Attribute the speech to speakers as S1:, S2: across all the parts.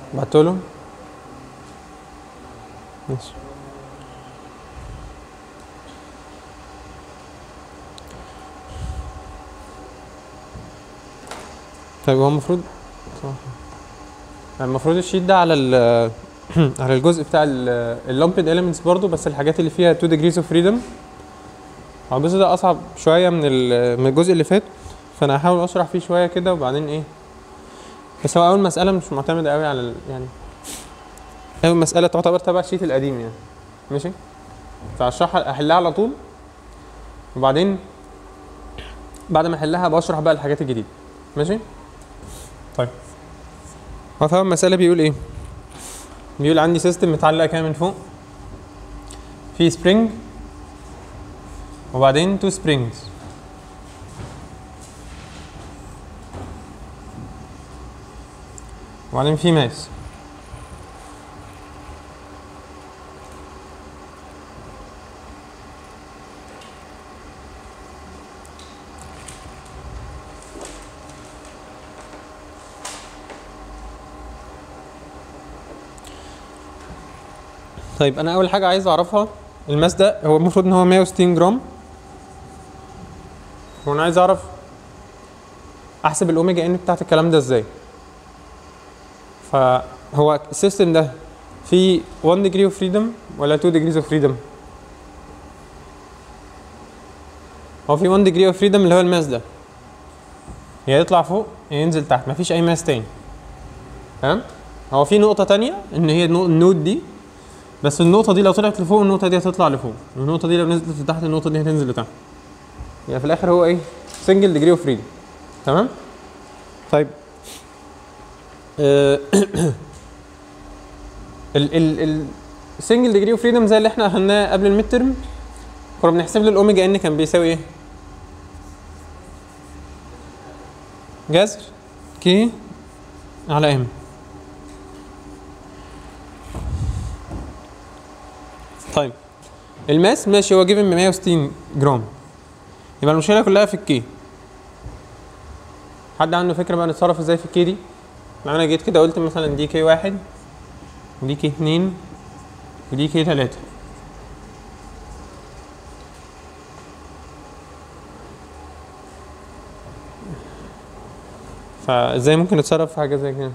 S1: بعتله ماشي طيب هو المفروض صح. المفروض الشيت ده على ال على الجزء بتاع اللومبد اليمنتس برضو بس الحاجات اللي فيها 2 degrees of freedom هو الجزء ده اصعب شويه من ال- من الجزء اللي فات فانا هحاول اشرح فيه شويه كده وبعدين ايه بس هو اول مساله مش معتمده قوي على ال- يعني اول مساله تعتبر تبع الشيت القديم يعني ماشي فهشرحها احلها على طول وبعدين بعد ما احلها بشرح بقى الحاجات الجديده ماشي طيب هو في اول مساله بيقول ايه بيقول عندي سيستم متعلق كده من فوق في سبرينج وبعدين تو سبرينجز وبعدين في ماس طيب انا اول حاجه عايز اعرفها الماس ده هو المفروض ان هو 160 جرام وانا عايز اعرف احسب الاوميجا ان بتاعت الكلام ده ازاي فهو السيستم ده فيه 1 degree of freedom ولا 2 degrees of freedom هو في 1 degree of freedom اللي هو الماس ده يا يطلع فوق يا ينزل تحت مفيش اي ماس تاني تمام هو في نقطة تانية ان هي النو- النود دي بس النقطة دي لو طلعت لفوق النقطة دي هتطلع لفوق والنقطة دي لو نزلت لتحت النقطة دي هتنزل لتحت يعني في الآخر هو إيه؟ سنجل ديجري اوف فريدم تمام؟ طيب آه، ال ال ال السنجل ديجري اوف فريدم زي اللي احنا اخدناه قبل الميد ترم كنا بنحسب له الاوميجا ان كان بيساوي ايه؟ جذر كي على ام طيب الماس ماشي هو جيفن ب 160 جرام يبقى المشكله كلها في الكي حد عنده فكره بقى نتصرف ازاي في الكي دي لو انا جيت كده قلت مثلا دي كي واحد ودي كي اتنين ودي كي تلاته فازاي ممكن نتصرف في حاجه زي كده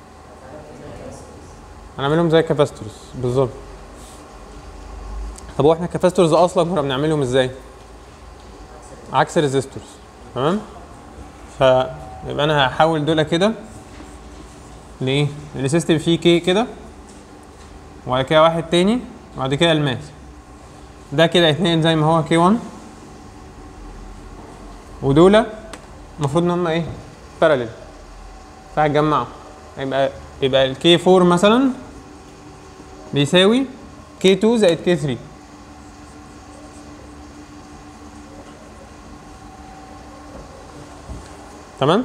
S1: هنعملهم زي كاباستورز بالظبط طب هو احنا كاباستورز اصلا كنا بنعملهم ازاي عكس الريزيستورز تمام فيبقى انا هحول دول كده لايه السيستم فيه كي كده وبعد كده واحد تاني وبعد كده الماس ده كده اتنين زي ما هو كي 1 ودول المفروض ان هم ايه باراليل فهتجمعوا يبقى يبقى الكي 4 مثلا بيساوي كي 2 زائد كي 3 تمام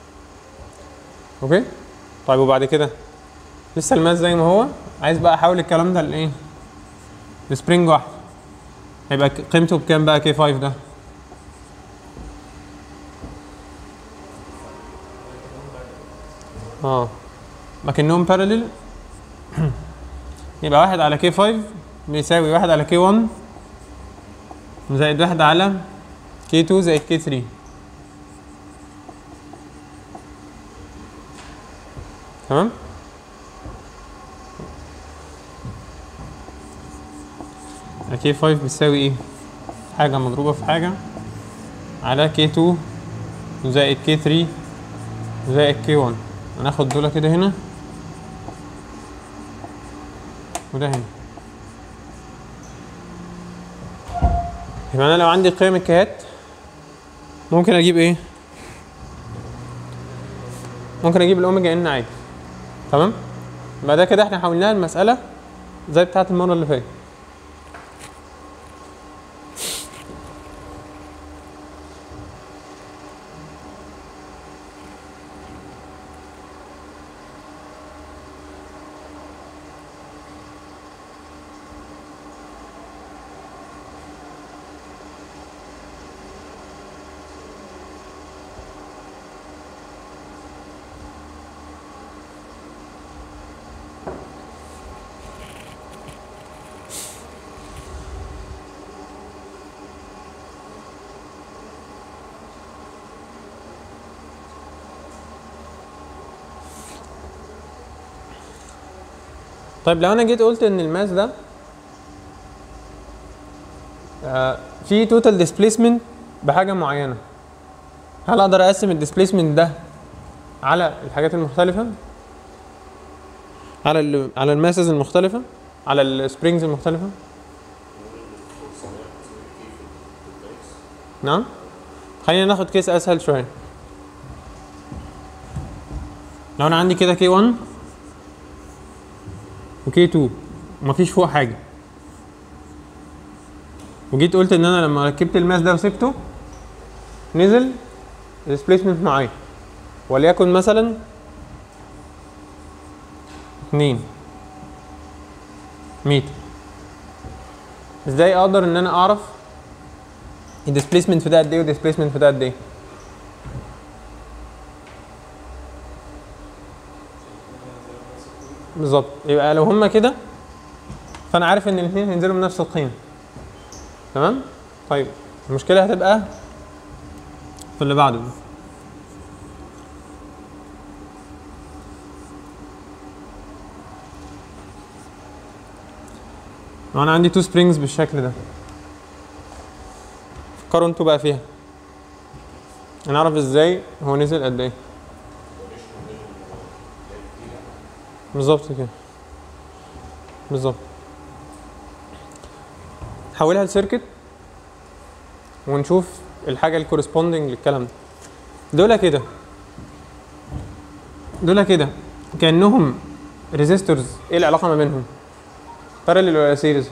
S1: اوكي طيب وبعد كده لسه الماس زي ما هو عايز بقى احول الكلام ده لايه لسبرينج واحد هيبقى ك- قيمته بكام بقى كي 5 ده اه لكنهم باراليل يبقى واحد على كي 5 بيساوي واحد على كي 1 زائد واحد على كي 2 زائد كي 3 تمام كي 5 بتساوي ايه حاجة مضروبة في حاجة على كي 2 زائد كي 3 زائد كي 1 هناخد دول كده هنا وده هنا يبقى انا لو عندي قيم الكهات ممكن اجيب ايه ممكن اجيب الاوميجا ان عادي تمام يبقى ده كده احنا حولناها المساله زي بتاعه المره اللي فاتت طيب لو انا جيت قلت ان الماس ده آه في توتال ديسبيسمنت بحاجه معينه هل اقدر اقسم الديسبيسمنت ده على الحاجات المختلفه على ال على الماسز المختلفه على السبرينجز المختلفه نعم خلينا ناخد كيس اسهل شويه لو انا عندي كده كي 1 وكي 2 ومفيش فوق حاجه وجيت قلت ان انا لما ركبت الماس ده وسبته نزل ديسبيسمنت معين وليكن مثلا اتنين متر ازاي اقدر ان انا اعرف الديسبيسمنت في ده قد ايه والديسبيسمنت في ده قد ايه بالظبط يبقى لو هما كده فانا عارف ان الاثنين هينزلوا من نفس القيمه تمام طيب المشكله هتبقى في اللي بعده لو انا عندي تو سبرينجز بالشكل ده فكروا انتوا بقى فيها نعرف ازاي هو نزل قد ايه بالظبط كده بالظبط حولها لسيركت ونشوف الحاجه الكورسبوندنج للكلام ده دول كده دول كده كانهم ريزيستورز ايه العلاقه ما بينهم بارلل ولا سيريز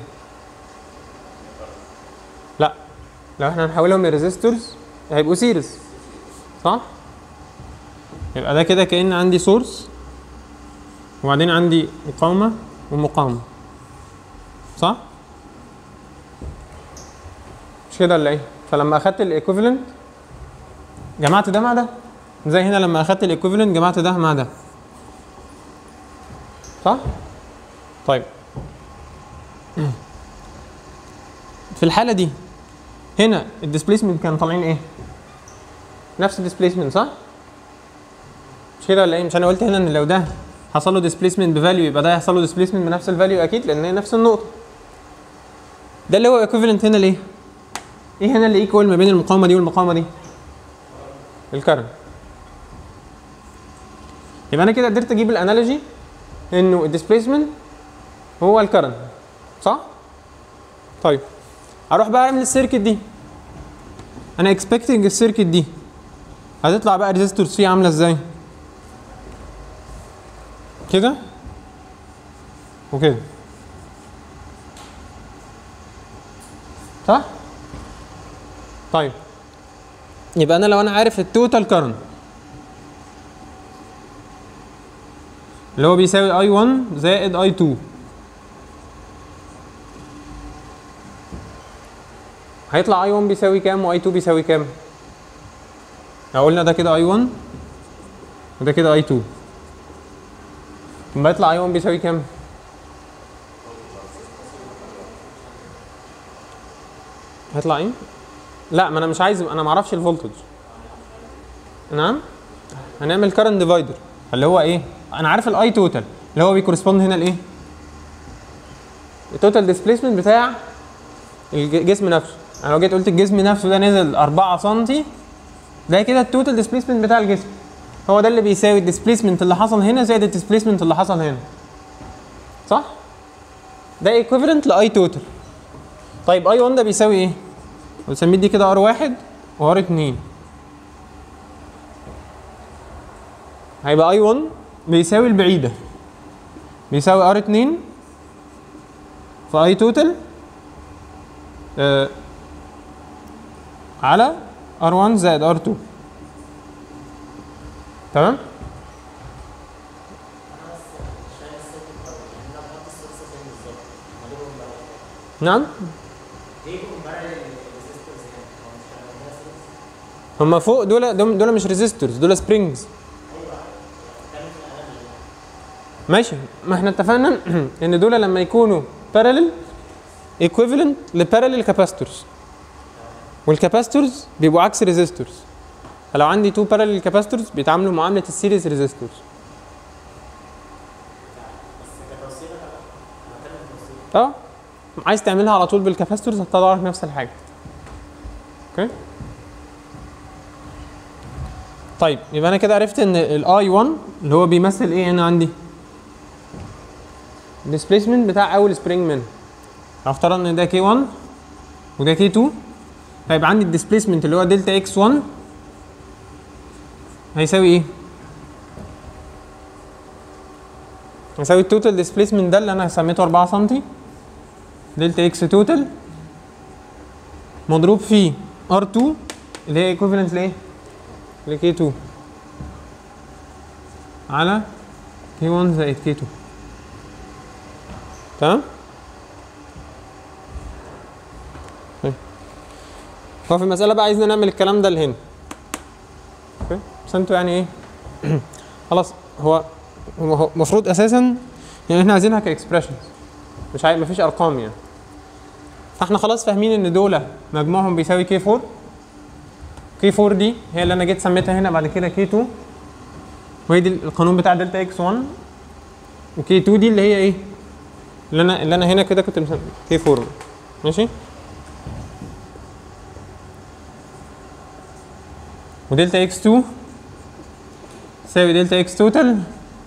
S1: لا لو احنا هنحولهم لريزيستورز هيبقوا سيريز صح يبقى ده كده كأن عندي سورس وبعدين عندي مقاومة ومقاومة صح مش كده ولا ايه فلما اخدت الايكوفالنت جمعت ده مع ده زي هنا لما اخدت الايكوفالنت جمعت ده مع ده صح طيب في الحالة دي هنا الديسبيسمنت كانوا طالعين ايه نفس الديسبيسمنت صح مش كده ولا ايه مش انا قلت هنا ان لو ده حصل له ديسبيسمنت بفاليو يبقى ده هيحصل له ديسبيسمنت بنفس الفاليو اكيد لان هي نفس النقطه ده اللي هو ايكوفالنت هنا ليه ايه هنا اللي ايكوال ما بين المقاومه دي والمقاومه دي الكرنت يبقى انا كده قدرت اجيب الانالوجي انه الديسبيسمنت هو الكرنت صح طيب اروح بقى اعمل السيركت دي انا اكسبكتنج السيركت دي هتطلع بقى ريزيستورز فيه عامله ازاي كده وكده صح طيب يبقى انا لو انا عارف التوتال كارنت اللي هو بيساوي اي 1 زائد اي 2 هيطلع اي 1 بيساوي كام واي 2 بيساوي كام لو قلنا ده كده اي 1 وده كده اي 2 لما يطلع اي 1 بيساوي كام هيطلع ايه لا ما انا مش عايز انا ما اعرفش الفولتج نعم هنعمل كارنت ديفايدر اللي هو ايه انا عارف الاي توتال اللي هو بيكورسبوند هنا لايه التوتال ديسبيسمنت بتاع الجسم نفسه انا لو جيت قلت الجسم نفسه ده نزل 4 سم ده كده التوتال ديسبيسمنت بتاع الجسم هو ده اللي بيساوي الديسبيسمنت اللي حصل هنا زائد الديسبيسمنت اللي حصل هنا صح ده ايكويفالنت لاي توتال طيب اي 1 ده بيساوي ايه بنسميه دي كده ار 1 وار 2 هيبقى اي 1 بيساوي البعيده بيساوي ار 2 في اي توتال آه على ار 1 زائد ار 2 تمام نعم هما فوق دول دول دول مش ريزيستورز دول سبرينجز ماشي ما احنا اتفقنا ان دول لما يكونوا بارلل ايكويفالنت لبارلل كاباستورز والكاباستورز بيبقوا عكس ريزيستورز فلو عندي تو بارلل كاباستورز بيتعاملوا معامله السيريز ريزيستورز طب عايز تعملها على طول بالكاباستورز هتطلع لك نفس الحاجه اوكي طيب يبقى انا كده عرفت ان الاي 1 اللي هو بيمثل ايه هنا عندي الديسبيسمنت بتاع اول سبرينج منه هفترض ان ده كي 1 وده كي 2 هيبقى عندي الديسبيسمنت اللي هو دلتا اكس 1 هيساوي ايه؟ هيساوي التوتال ديسبيسمنت ده اللي انا سميته 4 سم دلتا اكس توتال مضروب في ار2 اللي هي ايكوفالنت لايه؟ لكي 2 على كي 1 زائد كي 2 تمام؟ طيب. هو في المسألة بقى عايزنا نعمل الكلام ده لهنا اوكي بس انتوا يعني ايه خلاص هو هو المفروض اساسا يعني احنا عايزينها كاكسبريشنز مش عايز مفيش ارقام يعني فاحنا خلاص فاهمين ان دول مجموعهم بيساوي كي 4 كي 4 دي هي اللي انا جيت سميتها هنا بعد كده كي 2 وهي دي القانون بتاع دلتا اكس 1 وكي 2 دي اللي هي ايه اللي انا اللي انا هنا كده كنت مسمي كي 4 ماشي ودلتا اكس 2 تساوي دلتا اكس توتال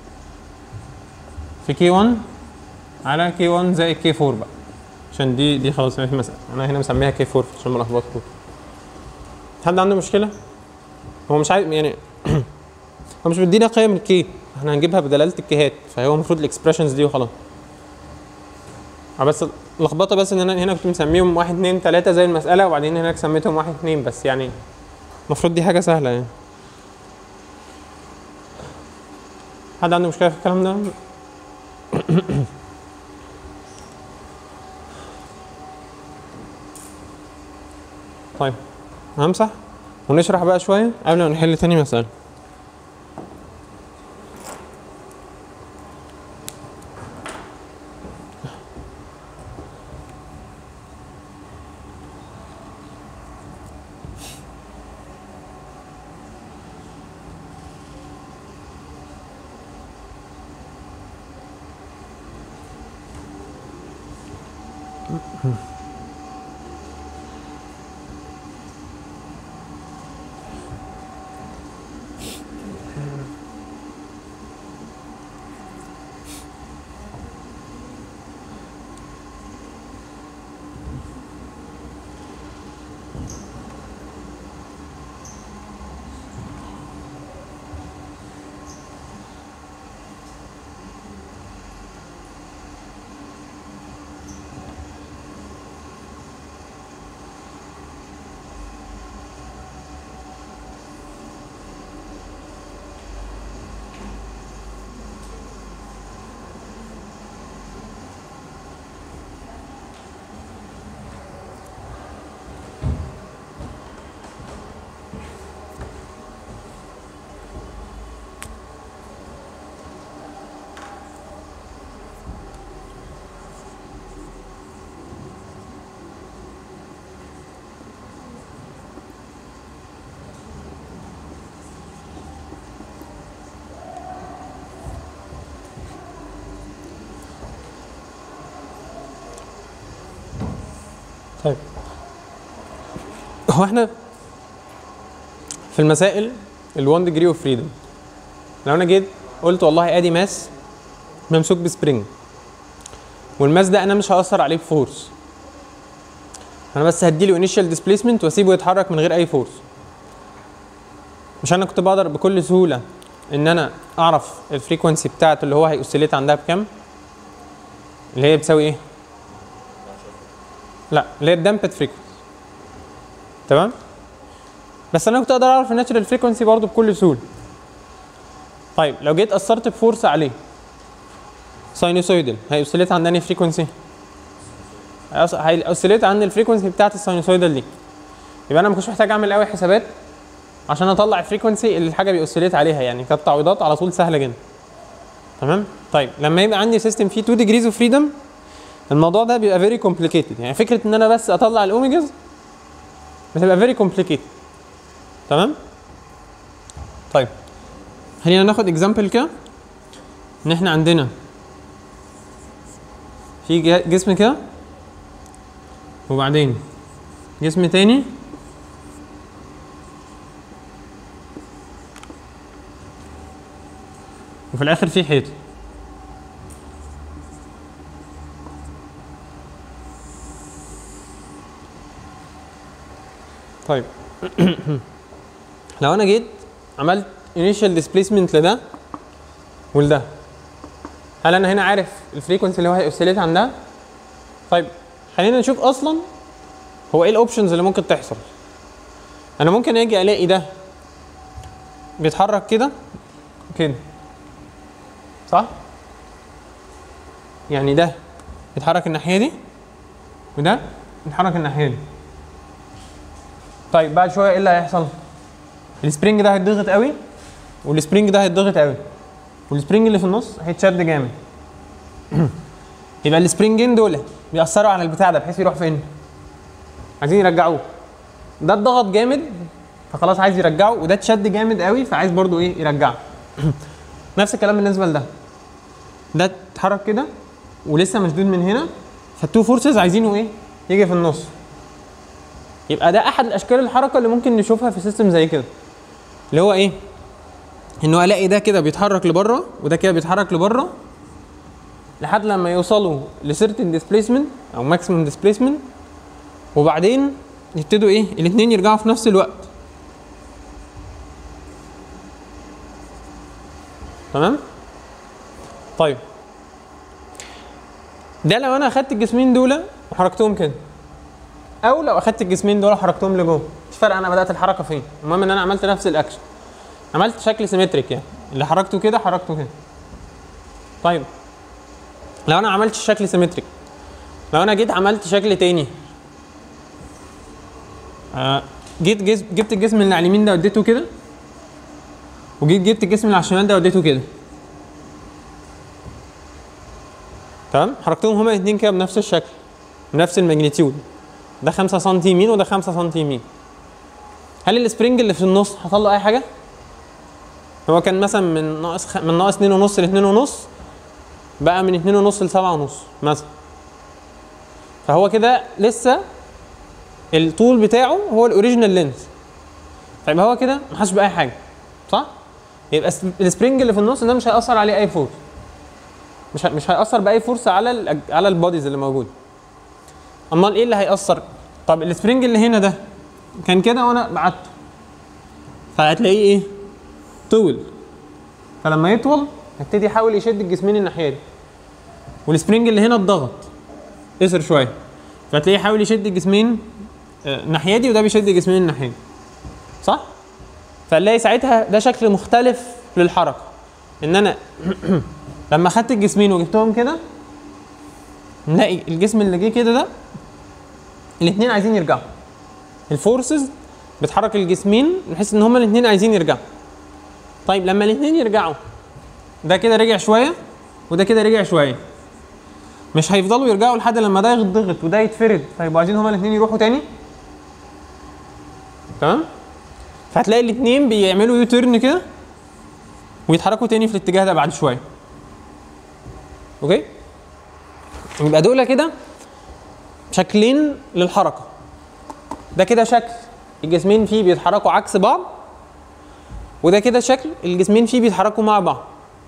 S1: في كي 1 على كي 1 زائد كي 4 بقى عشان دي دي خلاص ما في مسألة انا هنا مسميها كي 4 عشان ما لخبطكم حد عنده مشكلة؟ هو مش عايز يعني هو مش مدينا قيم الكي احنا هنجيبها بدلالة الكيهات فهو المفروض الاكسبريشنز دي وخلاص اه بس اللخبطة بس ان انا هنا كنت مسميهم واحد اتنين تلاتة زي المسألة وبعدين هناك سميتهم واحد اتنين بس يعني المفروض دي حاجة سهلة يعني حد عنده مشكلة في الكلام ده؟ طيب همسح ونشرح بقى شوية قبل ما نحل تاني مسألة طيب هو احنا في المسائل ال 1 degree اوف فريدم لو انا جيت قلت والله ادي ماس ممسوك بسبرينج والماس ده انا مش هاثر عليه بفورس انا بس هديله انيشال ديسبيسمنت واسيبه يتحرك من غير اي فورس مش انا كنت بقدر بكل سهوله ان انا اعرف الفريكونسي بتاعته اللي هو هيأوسيليت عندها بكام اللي هي بتساوي ايه لا اللي هي الدامبت فريكونسي تمام بس انا كنت اقدر اعرف الناتشرال فريكونسي برضه بكل سهوله طيب لو جيت اثرت بفورس عليه ساينوسويدال هيوصلت عند انهي فريكونسي هيوصلت عند الفريكونسي بتاعت الساينوسويدال دي يبقى انا ما كنتش محتاج اعمل قوي حسابات عشان اطلع الفريكونسي اللي الحاجه بيوصلت عليها يعني كانت تعويضات على طول سهله جدا تمام طيب لما يبقى عندي سيستم فيه 2 ديجريز اوف فريدم الموضوع ده بيبقى فيري كومبليكيتد يعني فكره ان انا بس اطلع الاوميجاز بتبقى فيري كومبليكيتد تمام طيب خلينا ناخد اكزامبل كده ان احنا عندنا في جا- جسم كده وبعدين جسم تاني وفي الاخر في حيط طيب لو انا جيت عملت initial displacement لده ولده هل انا هنا عارف الفريكونسي اللي هو هيوسيليت عندها طيب خلينا نشوف اصلا هو ايه الاوبشنز اللي ممكن تحصل انا ممكن اجي الاقي ده بيتحرك كده كده صح يعني ده يتحرك الناحيه دي وده يتحرك الناحيه دي طيب بعد شويه ايه اللي هيحصل السبرينج ده هيتضغط قوي والسبرينج ده هيتضغط قوي والسبرينج اللي في النص هيتشد جامد يبقى السبرينجين دول بيأثروا على البتاع ده بحيث يروح فين عايزين يرجعوه ده اتضغط جامد فخلاص عايز يرجعه وده اتشد جامد قوي فعايز برضو ايه يرجعه نفس الكلام بالنسبه لده ده اتحرك كده ولسه مشدود من هنا فالتو فورسز عايزينه ايه يجي في النص يبقى ده احد الاشكال الحركه اللي ممكن نشوفها في سيستم زي كده اللي هو ايه انه الاقي ده كده بيتحرك لبره وده كده بيتحرك لبره لحد لما يوصلوا لسيرتن ديسبيسمنت او ماكسيمم ديسبيسمنت وبعدين يبتدوا ايه الاثنين يرجعوا في نفس الوقت تمام طيب ده لو انا اخدت الجسمين دول وحركتهم كده او لو اخدت الجسمين دول وحركتهم لجوه مش فارقه انا بدات الحركه فين المهم ان انا عملت نفس الاكشن عملت شكل سيمتريك يعني اللي حركته كده حركته كده طيب لو انا عملت شكل سيمتريك لو انا جيت عملت شكل تاني آه جيت جز... جبت الجسم اللي على اليمين ده وديته كده وجيت جبت الجسم اللي على الشمال ده وديته كده تمام حركتهم هما الاثنين كده بنفس الشكل بنفس الماجنتيود ده 5 سم يمين وده 5 سم يمين هل السبرينج اللي في النص حصل له اي حاجه هو كان مثلا من ناقص خ... من ناقص 2 ونص ل 2 ونص بقى من 2 ونص ل 7 ونص مثلا فهو كده لسه الطول بتاعه هو الاوريجينال لينث فيبقى هو كده ما حاسش باي حاجه صح يبقى الس- السبرينج اللي في النص ده مش هيأثر عليه اي فورس مش ه... مش هيأثر باي فورس على ال... على البوديز اللي موجوده امال ايه اللي هيأثر طب السبرينج اللي هنا ده كان كده وانا بعته فهتلاقيه ايه طول فلما يطول هيبتدي يحاول يشد الجسمين الناحيه دي والسبرينج اللي هنا اتضغط قصر شويه فهتلاقيه يحاول يشد الجسمين آه، الناحيه دي وده بيشد الجسمين الناحيه دي صح فنلاقي ساعتها ده شكل مختلف للحركه ان انا لما خدت الجسمين وجبتهم كده نلاقي الجسم اللي جه كده ده الاثنين عايزين يرجعوا الفورسز بتحرك الجسمين بحيث ان هما الاثنين عايزين يرجعوا طيب لما الاثنين يرجعوا ده كده رجع شويه وده كده رجع شويه مش هيفضلوا يرجعوا لحد لما ده يضغط وده يتفرد فيبقوا عايزين هما الاثنين يروحوا تاني تمام فهتلاقي الاثنين بيعملوا يو تيرن كده ويتحركوا تاني في الاتجاه ده بعد شويه اوكي يبقى دول كده شكلين للحركه ده كده شكل الجسمين فيه بيتحركوا عكس بعض وده كده شكل الجسمين فيه بيتحركوا مع بعض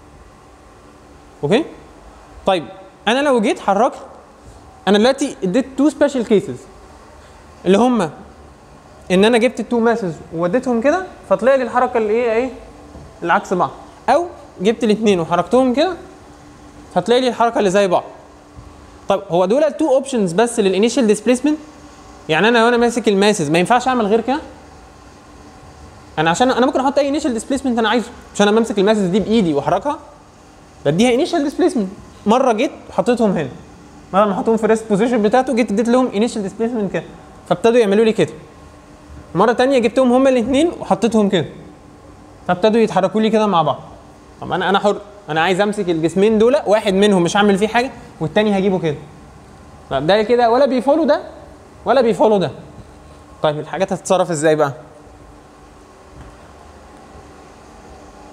S1: اوكي طيب انا لو جيت حركت انا دلوقتي اديت تو سبيشال كيسز اللي هم ان انا جبت التو ماسز ووديتهم كده فطلع لي الحركه اللي ايه ايه اللي عكس بعض او جبت الاثنين وحركتهم كده فتلاقي لي الحركه اللي زي بعض طب هو دول التو اوبشنز بس للانيشال ديسبيسمنت يعني انا وانا ماسك الماسز ما ينفعش اعمل غير كده انا عشان انا ممكن احط اي انيشال ديسبيسمنت انا عايزه عشان انا بمسك الماسز دي بايدي واحركها بديها انيشال ديسبيسمنت مره جيت حطيتهم هنا مره ما احطهم في الريست بوزيشن بتاعته جيت اديت لهم انيشال ديسبيسمنت كده فابتدوا يعملوا لي كده مره تانية جبتهم هما الاثنين وحطيتهم كده فابتدوا يتحركوا لي كده مع بعض طب انا انا حر انا عايز امسك الجسمين دول واحد منهم مش هعمل فيه حاجه والتاني هجيبه كده طب ده كده ولا بيفولو ده ولا بيفولو ده طيب الحاجات هتتصرف ازاي بقى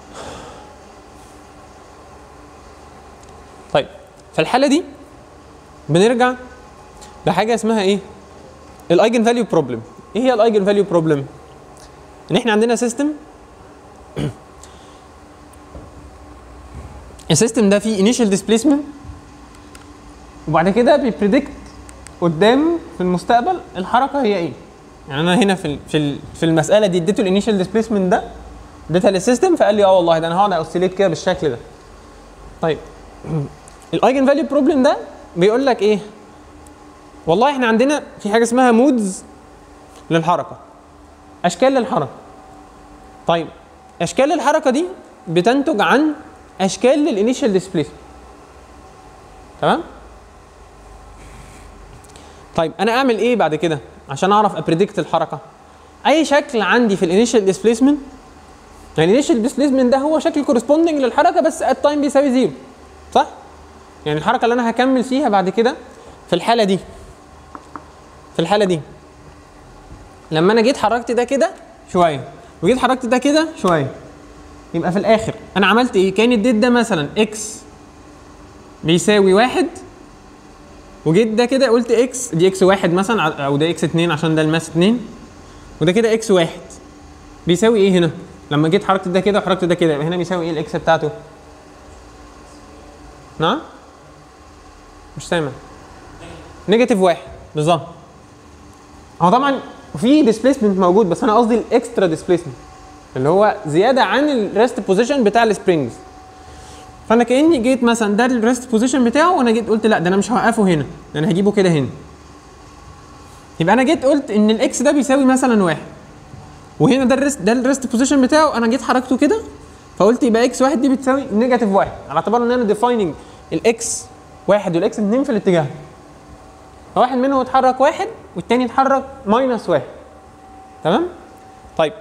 S1: طيب في الحاله دي بنرجع لحاجه اسمها ايه الايجن فاليو بروبلم ايه هي الايجن فاليو بروبلم ان احنا عندنا سيستم السيستم ده فيه انيشال ديسبيسمنت وبعد كده بيبريدكت قدام في المستقبل الحركه هي ايه يعني انا هنا في ال- في ال- في المساله دي اديته الانيشال ديسبيسمنت ده اديتها للسيستم فقال لي اه والله ده انا هقعد اوسيليت كده بالشكل ده طيب الايجن فاليو بروبلم ده بيقول لك ايه والله احنا عندنا في حاجه اسمها مودز للحركه اشكال للحركه طيب اشكال الحركه دي بتنتج عن اشكال للانيشال ديسبيسمنت تمام طيب انا اعمل ايه بعد كده عشان اعرف ابريدكت الحركه اي شكل عندي في الانيشال ديسبيسمنت يعني الانيشال ديسبيسمنت ده هو شكل كورسبوندنج للحركه بس ات تايم بيساوي زيرو صح يعني الحركه اللي انا هكمل فيها بعد كده في الحاله دي في الحاله دي لما انا جيت حركت ده كده شويه وجيت حركت ده كده شويه يبقى في الاخر انا عملت ايه كان اديت ده مثلا اكس بيساوي واحد وجيت ده كده قلت اكس دي اكس واحد مثلا ع- او ده اكس اتنين عشان ده الماس اتنين وده كده اكس واحد بيساوي ايه هنا؟ لما جيت حركت ده كده وحركت ده كده يبقى هنا بيساوي ايه الاكس بتاعته؟ نعم؟ مش سامع نيجاتيف واحد بالظبط هو طبعا في ديسبيسمنت موجود بس انا قصدي الاكسترا ديسبيسمنت اللي هو زياده عن الريست بوزيشن بتاع السبرينجز فانا كاني جيت مثلا ده الريست بوزيشن بتاعه وانا جيت قلت لا ده انا مش هوقفه هنا ده انا هجيبه كده هنا يبقى انا جيت قلت ان الاكس ده بيساوي مثلا واحد وهنا ده الريست ده الريست بوزيشن بتاعه انا جيت حركته كده فقلت يبقى اكس واحد دي بتساوي نيجاتيف واحد على اعتبار ان انا ديفايننج الاكس واحد والاكس اتنين في الاتجاه فواحد منهم اتحرك واحد والتاني اتحرك ماينس واحد تمام؟ طيب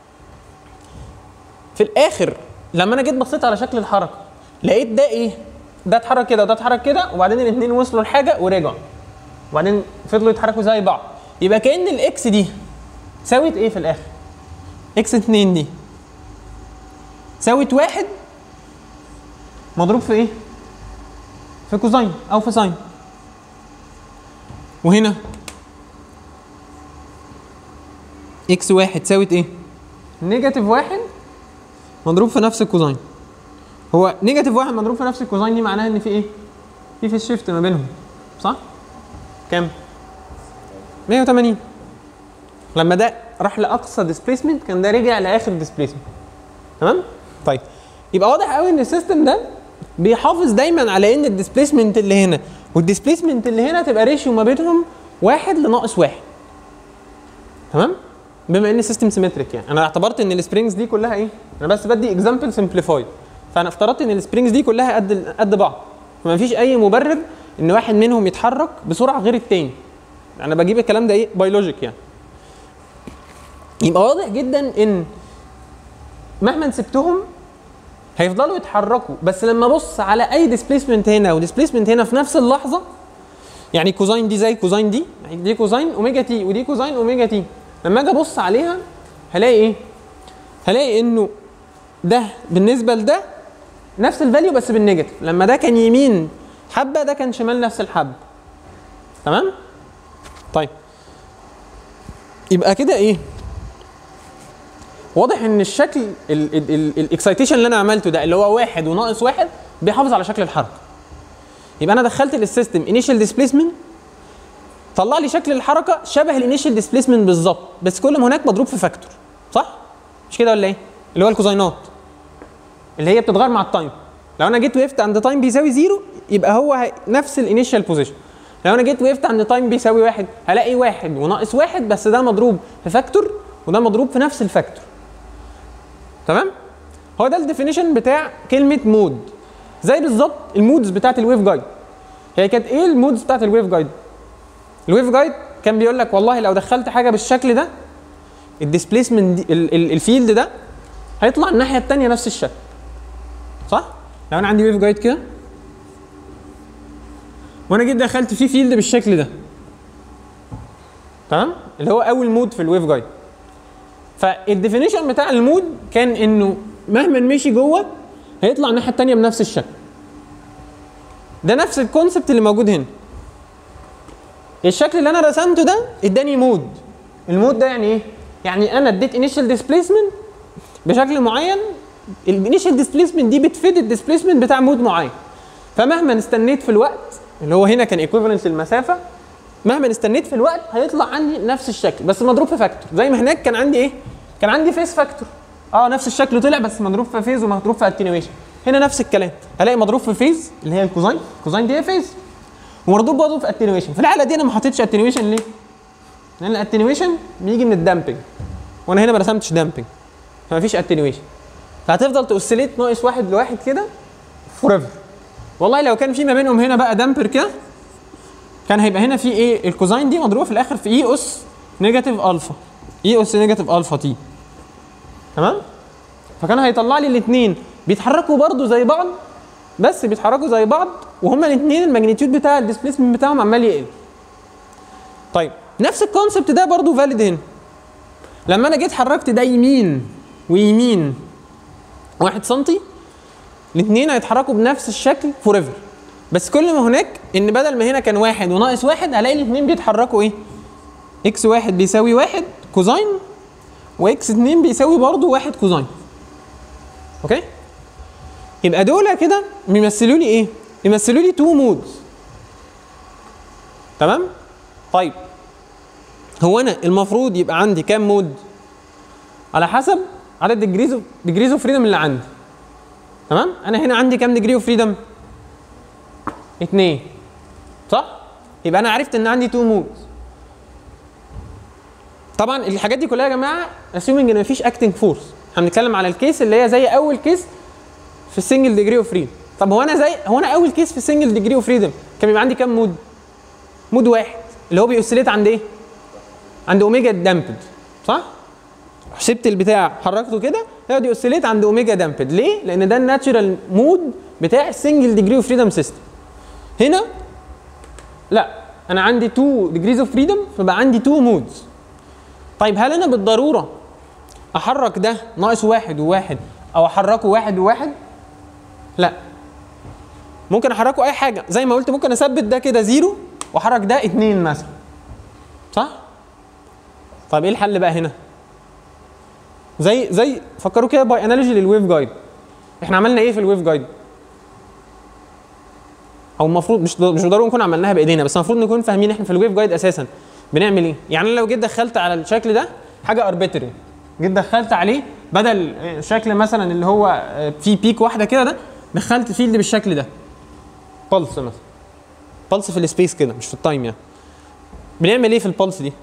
S1: في الاخر لما انا جيت بصيت على شكل الحركه لقيت ده ايه؟ ده اتحرك كده وده اتحرك كده وبعدين الاثنين وصلوا لحاجه ورجعوا وبعدين فضلوا يتحركوا زي بعض يبقى كان الاكس دي ساوت ايه في الاخر؟ اكس 2 دي ساوت واحد مضروب في ايه؟ في كوزين او في ساين وهنا اكس واحد ساوت ايه؟ نيجاتيف واحد مضروب في نفس الكوزين هو نيجاتيف واحد مضروب في نفس الكوزين دي معناها ان في ايه؟ في في الشيفت ما بينهم صح؟ كام؟ 180 لما ده راح لاقصى ديسبيسمنت كان ده رجع لاخر ديسبيسمنت تمام؟ طيب يبقى واضح قوي ان السيستم ده بيحافظ دايما على ان الديسبيسمنت اللي هنا والديسبيسمنت اللي هنا تبقى ريشيو ما بينهم واحد لناقص واحد تمام؟ بما ان السيستم سيمتريك يعني انا اعتبرت ان السبرينجز دي كلها ايه؟ انا بس بدي اكزامبل سمبليفايد فانا افترضت ان السبرينجز دي كلها قد قد بعض فما فيش اي مبرر ان واحد منهم يتحرك بسرعه غير التاني انا بجيب الكلام ده ايه؟ بيولوجيك يعني يبقى واضح جدا ان مهما سبتهم هيفضلوا يتحركوا بس لما ابص على اي ديسبيسمنت هنا وديسبيسمنت هنا في نفس اللحظه يعني كوزين دي زي كوزين دي يعني دي كوزين اوميجا تي ودي كوزين اوميجا تي لما اجي ابص عليها هلاقي ايه؟ هلاقي انه ده بالنسبه لده نفس الفاليو بس بالنيجاتيف لما ده كان يمين حبه ده كان شمال نفس الحبه تمام؟ طيب يبقى كده ايه؟ واضح ان الشكل الاكسايتيشن اللي انا عملته ده اللي هو واحد وناقص واحد بيحافظ على شكل الحركه يبقى انا دخلت للسيستم انيشال ديسبيسمنت طلع لي شكل الحركه شبه الانيشال ديسبيسمنت بالظبط بس كل ما هناك مضروب في فاكتور صح مش كده ولا ايه اللي هو الكوزينات اللي هي بتتغير مع التايم لو انا جيت وقفت عند تايم بيساوي زيرو يبقى هو هي- نفس الانيشال بوزيشن لو انا جيت وقفت عند تايم بيساوي واحد هلاقي واحد وناقص واحد بس ده مضروب في فاكتور وده مضروب في نفس الفاكتور تمام هو ده الديفينيشن بتاع كلمه مود زي بالظبط المودز بتاعت الويف جايد هي كانت ايه المودز بتاعت الويف جايد الويف جايد كان بيقول لك والله لو دخلت حاجه بالشكل ده الديسبيسمنت دي ال- ال- الفيلد ده هيطلع الناحيه الثانيه نفس الشكل صح لو انا عندي ويف جايد كده وانا جيت دخلت فيه فيلد بالشكل ده تمام اللي هو اول مود في الويف جايد فالديفينيشن بتاع المود كان انه مهما مشي جوه هيطلع الناحيه الثانيه بنفس الشكل ده نفس الكونسبت اللي موجود هنا الشكل اللي انا رسمته ده اداني مود المود ده يعني ايه يعني انا اديت انيشال ديسبيسمنت بشكل معين الانيشال ديسبيسمنت دي بتفيد الديسبيسمنت بتاع مود معين فمهما استنيت في الوقت اللي هو هنا كان ايكويفالنت للمسافه مهما استنيت في الوقت هيطلع عندي نفس الشكل بس مضروب في فاكتور زي ما هناك كان عندي ايه كان عندي فيس فاكتور اه نفس الشكل طلع بس مضروب في فيز ومضروب في اتنيويشن هنا نفس الكلام الاقي مضروب في فيز اللي هي الكوزاين الكوزاين دي هي فيز ومضروب برضه في اتنيويشن في الحاله دي انا ما حطيتش اتنيويشن ليه لان الاتنيويشن بيجي من الدامبنج وانا هنا ما رسمتش دامبنج فما فيش اتنيويشن فهتفضل تأوسيليت ناقص واحد لواحد كده فور ايفر والله لو كان في ما بينهم هنا بقى دامبر كده كان هيبقى هنا في ايه الكوزاين دي مضروبه في الاخر في اي اس نيجاتيف الفا اي اس نيجاتيف الفا تي تمام فكان هيطلع لي الاثنين بيتحركوا برضو زي بعض بس بيتحركوا زي بعض وهما الاثنين الماجنتيود بتاع الديسبيسمنت بتاعهم عمال يقل طيب نفس الكونسبت ده برضو فاليد هنا لما انا جيت حركت ده يمين ويمين واحد سنتي الاثنين هيتحركوا بنفس الشكل فور ايفر بس كل ما هناك ان بدل ما هنا كان واحد وناقص واحد هلاقي الاثنين بيتحركوا ايه؟ اكس واحد بيساوي واحد كوزاين واكس اتنين بيساوي برضه واحد كوزاين. اوكي؟ يبقى دول كده بيمثلوا لي ايه؟ بيمثلوا لي تو مودز. تمام؟ طيب هو انا المفروض يبقى عندي كام مود؟ على حسب عدد ديجريز اوف ديجريز اوف فريدم اللي عندي. تمام؟ انا هنا عندي كام ديجري اوف فريدم؟ اتنين صح؟ يبقى انا عرفت ان عندي تو مودز طبعا الحاجات دي كلها يا جماعه اسيومنج ان مفيش اكتنج فورس احنا بنتكلم على الكيس اللي هي زي اول كيس في السنجل ديجري اوف فريدم طب هو انا زي هو انا اول كيس في السنجل ديجري اوف فريدم كان بيبقى عندي كام مود؟ مود واحد اللي هو بيوسيليت عند ايه؟ عند اوميجا دامبد صح؟ سبت البتاع حركته كده يقعد يوسيليت عند اوميجا دامبد ليه؟ لان ده الناتشرال مود بتاع السنجل ديجري اوف فريدم سيستم هنا لا انا عندي 2 ديجريز اوف فريدم فبقى عندي 2 مودز طيب هل انا بالضروره احرك ده ناقص واحد وواحد او احركه واحد وواحد لا ممكن احركه اي حاجه زي ما قلت ممكن اثبت ده كده زيرو واحرك ده اتنين مثلا صح طيب ايه الحل بقى هنا زي زي فكروا كده باي انالوجي للويف جايد احنا عملنا ايه في الويف جايد او المفروض مش مش ضروري نكون عملناها بايدينا بس المفروض نكون فاهمين احنا في الويف جايد اساسا بنعمل ايه يعني أنا لو جيت دخلت على الشكل ده حاجه اربيتري جيت دخلت عليه بدل شكل مثلا اللي هو في بيك واحده كده ده دخلت فيلد بالشكل ده بلس مثلا بلس في السبيس كده مش في التايم يعني بنعمل ايه في البلس دي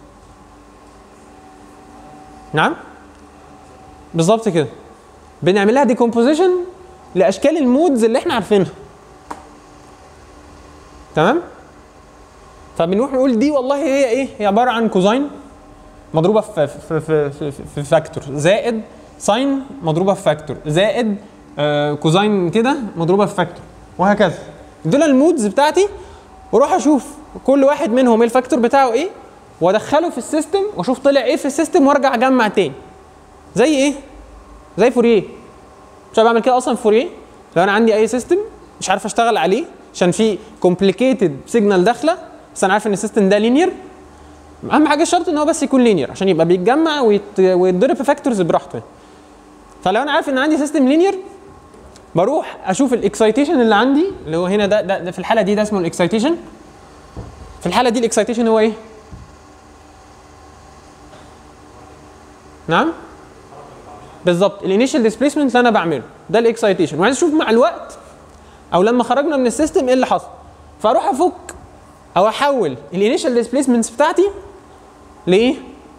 S1: نعم بالظبط كده بنعمل لها ديكومبوزيشن لاشكال المودز اللي احنا عارفينها تمام فبنروح نقول دي والله هي ايه هي عباره عن كوزاين مضروبه في في في في, في, في فاكتور زائد ساين مضروبه في فاكتور زائد آه كوزاين كده مضروبه في فاكتور وهكذا دول المودز بتاعتي واروح اشوف كل واحد منهم ايه الفاكتور بتاعه ايه وادخله في السيستم واشوف طلع ايه في السيستم وارجع اجمع تاني زي ايه زي فوريه مش بعمل كده اصلا في فوريه لو انا عندي اي سيستم مش عارف اشتغل عليه عشان في كومبليكيتد سيجنال داخله بس انا عارف ان السيستم ده لينير اهم حاجه الشرط ان هو بس يكون لينير عشان يبقى بيتجمع ويت... ويتضرب في فاكتورز براحته فلو انا عارف ان عندي سيستم لينير بروح اشوف الاكسايتيشن اللي عندي اللي هو هنا ده, ده, ده في الحاله دي ده اسمه الاكسايتيشن في الحاله دي الاكسايتيشن هو ايه نعم بالظبط الانيشال ديسبيسمنت اللي انا بعمله ده الاكسايتيشن وعايز اشوف مع الوقت او لما خرجنا من السيستم ايه اللي حصل فاروح افك او احول الانيشال ديسبيسمنتس بتاعتي لايه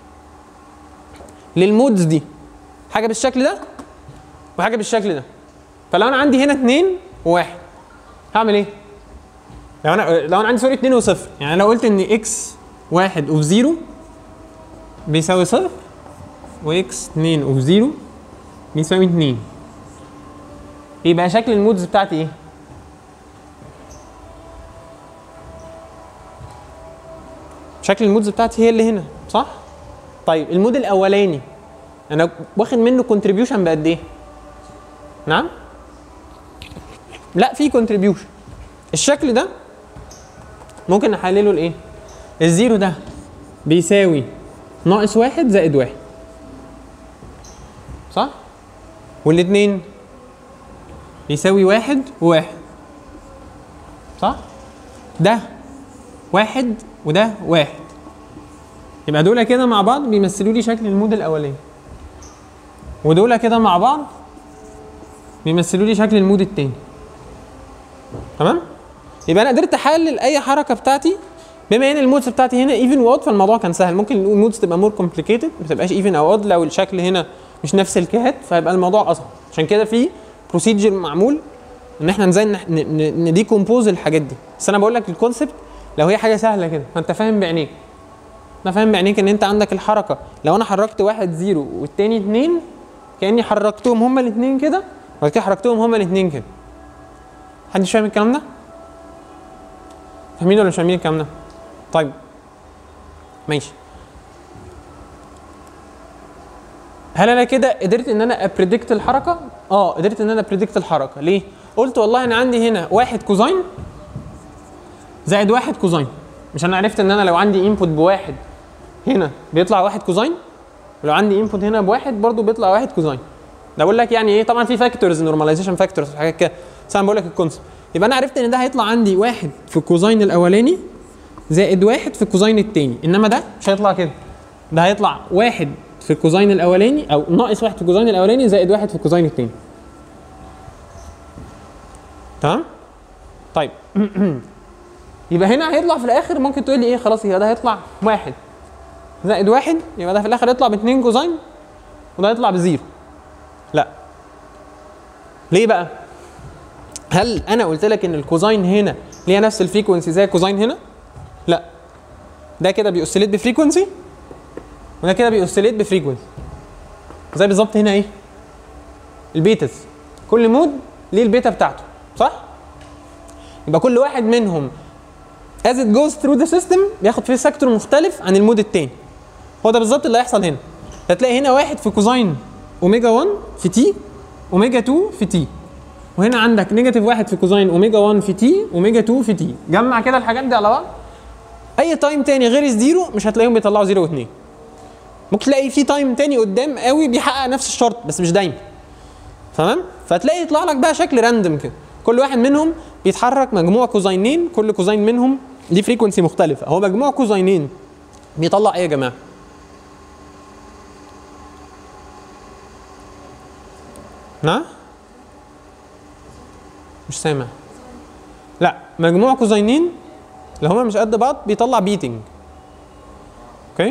S1: للمودز دي حاجه بالشكل ده وحاجه بالشكل ده فلو انا عندي هنا اثنين وواحد هعمل ايه لو انا لو انا عندي سوري اثنين وصفر يعني انا قلت ان اكس واحد اوف زيرو بيساوي صفر واكس 2 اوف زيرو بيساوي 2 يبقى شكل المودز بتاعتي ايه؟ شكل المودز بتاعتي هي اللي هنا صح؟ طيب المود الاولاني انا واخد منه كونتريبيوشن بقد ايه؟ نعم؟ لا في كونتريبيوشن الشكل ده ممكن نحلله لايه؟ الزيرو ده بيساوي ناقص واحد زائد واحد صح؟ والاتنين بيساوي واحد وواحد صح؟ ده واحد وده واحد يبقى دول كده مع بعض بيمثلوا لي شكل المود الاولاني ودول كده مع بعض بيمثلوا لي شكل المود التاني تمام يبقى انا قدرت احلل اي حركه بتاعتي بما ان المودز بتاعتي هنا ايفن واود فالموضوع كان سهل ممكن نقول المودز تبقى مور كومبليكيتد ما تبقاش ايفن او اود لو الشكل هنا مش نفس الكهات فيبقى الموضوع اصعب عشان كده في بروسيجر معمول ان احنا ازاي نديكومبوز الحاجات دي بس انا بقول لك الكونسبت لو هي حاجه سهله كده فانت فاهم بعينيك انا فاهم بعينيك ان انت عندك الحركه لو انا حركت واحد زيرو والتاني اتنين كاني حركتهم هما الاثنين كده وبعد كده حركتهم هما الاثنين كده حد مش فاهم الكلام ده فاهمين ولا مش فاهمين الكلام ده طيب ماشي هل انا كده قدرت ان انا ابريدكت الحركه اه قدرت ان انا ابريدكت الحركه ليه قلت والله انا عندي هنا واحد كوزاين زائد واحد كوزاين مش انا عرفت ان انا لو عندي انبوت بواحد هنا بيطلع واحد كوزاين ولو عندي انبوت هنا بواحد برضو بيطلع واحد كوزاين ده بقول لك يعني ايه طبعا في فاكتورز نورماليزيشن فاكتورز وحاجات كده بس انا بقول لك الكونسبت يبقى انا عرفت ان ده هيطلع عندي واحد في الكوزاين الاولاني زائد واحد في الكوزاين التاني انما ده مش هيطلع كده ده هيطلع واحد في الكوزاين الاولاني او ناقص واحد في الكوزاين الاولاني زائد واحد في الكوزاين التاني تمام طيب يبقى هنا هيطلع في الاخر ممكن تقول لي ايه خلاص يبقى ده هيطلع واحد زائد واحد يبقى ده في الاخر يطلع باتنين كوزاين وده يطلع بزيرو لا ليه بقى هل انا قلت لك ان الكوزاين هنا ليها نفس الفريكونسي زي الكوزاين هنا لا ده كده بيوسيليت بفريكونسي وده كده بيوسيليت بفريكونسي زي بالظبط هنا ايه البيتس كل مود ليه البيتا بتاعته صح يبقى كل واحد منهم as it goes through the system بياخد فيه سيكتور مختلف عن المود التاني هو ده بالظبط اللي هيحصل هنا هتلاقي هنا واحد في كوزاين اوميجا 1 في تي اوميجا 2 في تي وهنا عندك نيجاتيف واحد في كوزاين اوميجا 1 في تي اوميجا 2 في تي جمع كده الحاجات دي على بعض اي تايم تاني غير الزيرو مش هتلاقيهم بيطلعوا زيرو و2 ممكن تلاقي في تايم تاني قدام قوي بيحقق نفس الشرط بس مش دايما تمام فتلاقي يطلع لك بقى شكل راندم كده كل واحد منهم بيتحرك مجموع كوزاينين كل كوزاين منهم ليه فريكونسي مختلفه هو مجموع كوزاينين بيطلع ايه يا جماعه نعم مش سامع لا مجموع كوزاينين اللي هما مش قد بعض بيطلع بيتنج اوكي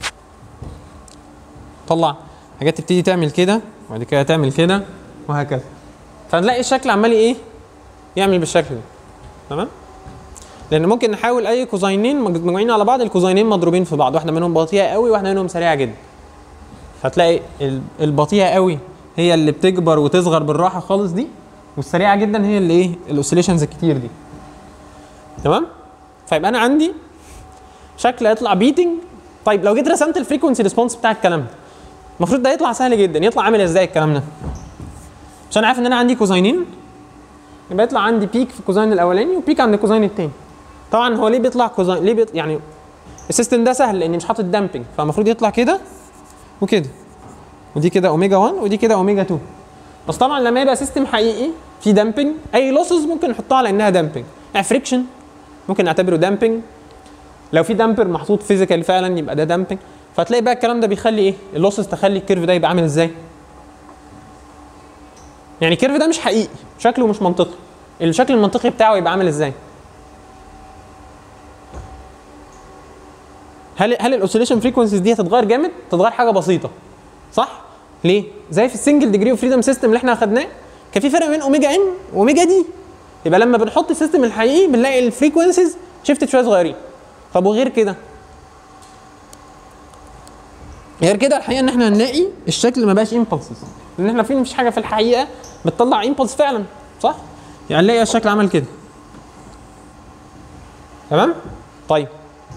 S1: طلع حاجات تبتدي تعمل كده وبعد كده تعمل كده وهكذا فهنلاقي الشكل عمال ايه يعمل بالشكل ده تمام لان ممكن نحاول اي كوزاينين مجموعين على بعض الكوزاينين مضروبين في بعض واحده منهم بطيئه قوي واحده منهم سريعه جدا فتلاقي ال- البطيئه قوي هي اللي بتكبر وتصغر بالراحه خالص دي والسريعه جدا هي اللي ايه الاوسيليشنز الكتير دي تمام فيبقى انا عندي شكل هيطلع بيتنج طيب لو جيت رسمت الفريكونسي ريسبونس بتاع الكلام ده المفروض ده يطلع سهل جدا يطلع عامل ازاي الكلام ده عشان عارف ان انا عندي كوزاينين يبقى يطلع عندي بيك في الكوزاين الاولاني وبيك عند الكوزاين الثاني طبعا هو ليه بيطلع كوزاين ليه بيطلع يعني السيستم ده سهل لاني مش حاطط دامبنج فالمفروض يطلع كده وكده ودي كده اوميجا 1 ودي كده اوميجا 2 بس طبعا لما يبقى سيستم حقيقي في دامبنج اي لوسز ممكن نحطها على انها دامبنج يعني فريكشن ممكن نعتبره دامبنج لو في دامبر محطوط فيزيكال فعلا يبقى ده دامبنج فتلاقي بقى الكلام ده بيخلي ايه اللوسز تخلي الكيرف ده يبقى عامل ازاي يعني الكيرف ده مش حقيقي شكله مش منطقي الشكل المنطقي بتاعه يبقى عامل ازاي هل هل الاوسيليشن فريكونسيز دي هتتغير جامد تتغير حاجه بسيطه صح ليه زي في السنجل ديجري اوف فريدم سيستم اللي احنا اخدناه كان في فرق بين اوميجا ان واوميجا دي يبقى لما بنحط السيستم الحقيقي بنلاقي الفريكونسيز شيفتت شويه صغيرين طب وغير كده غير كده الحقيقه ان احنا هنلاقي الشكل ما بقاش امبلسز لان احنا فين مفيش حاجه في الحقيقه بتطلع امبلس فعلا صح يعني نلاقي الشكل عمل كده تمام طيب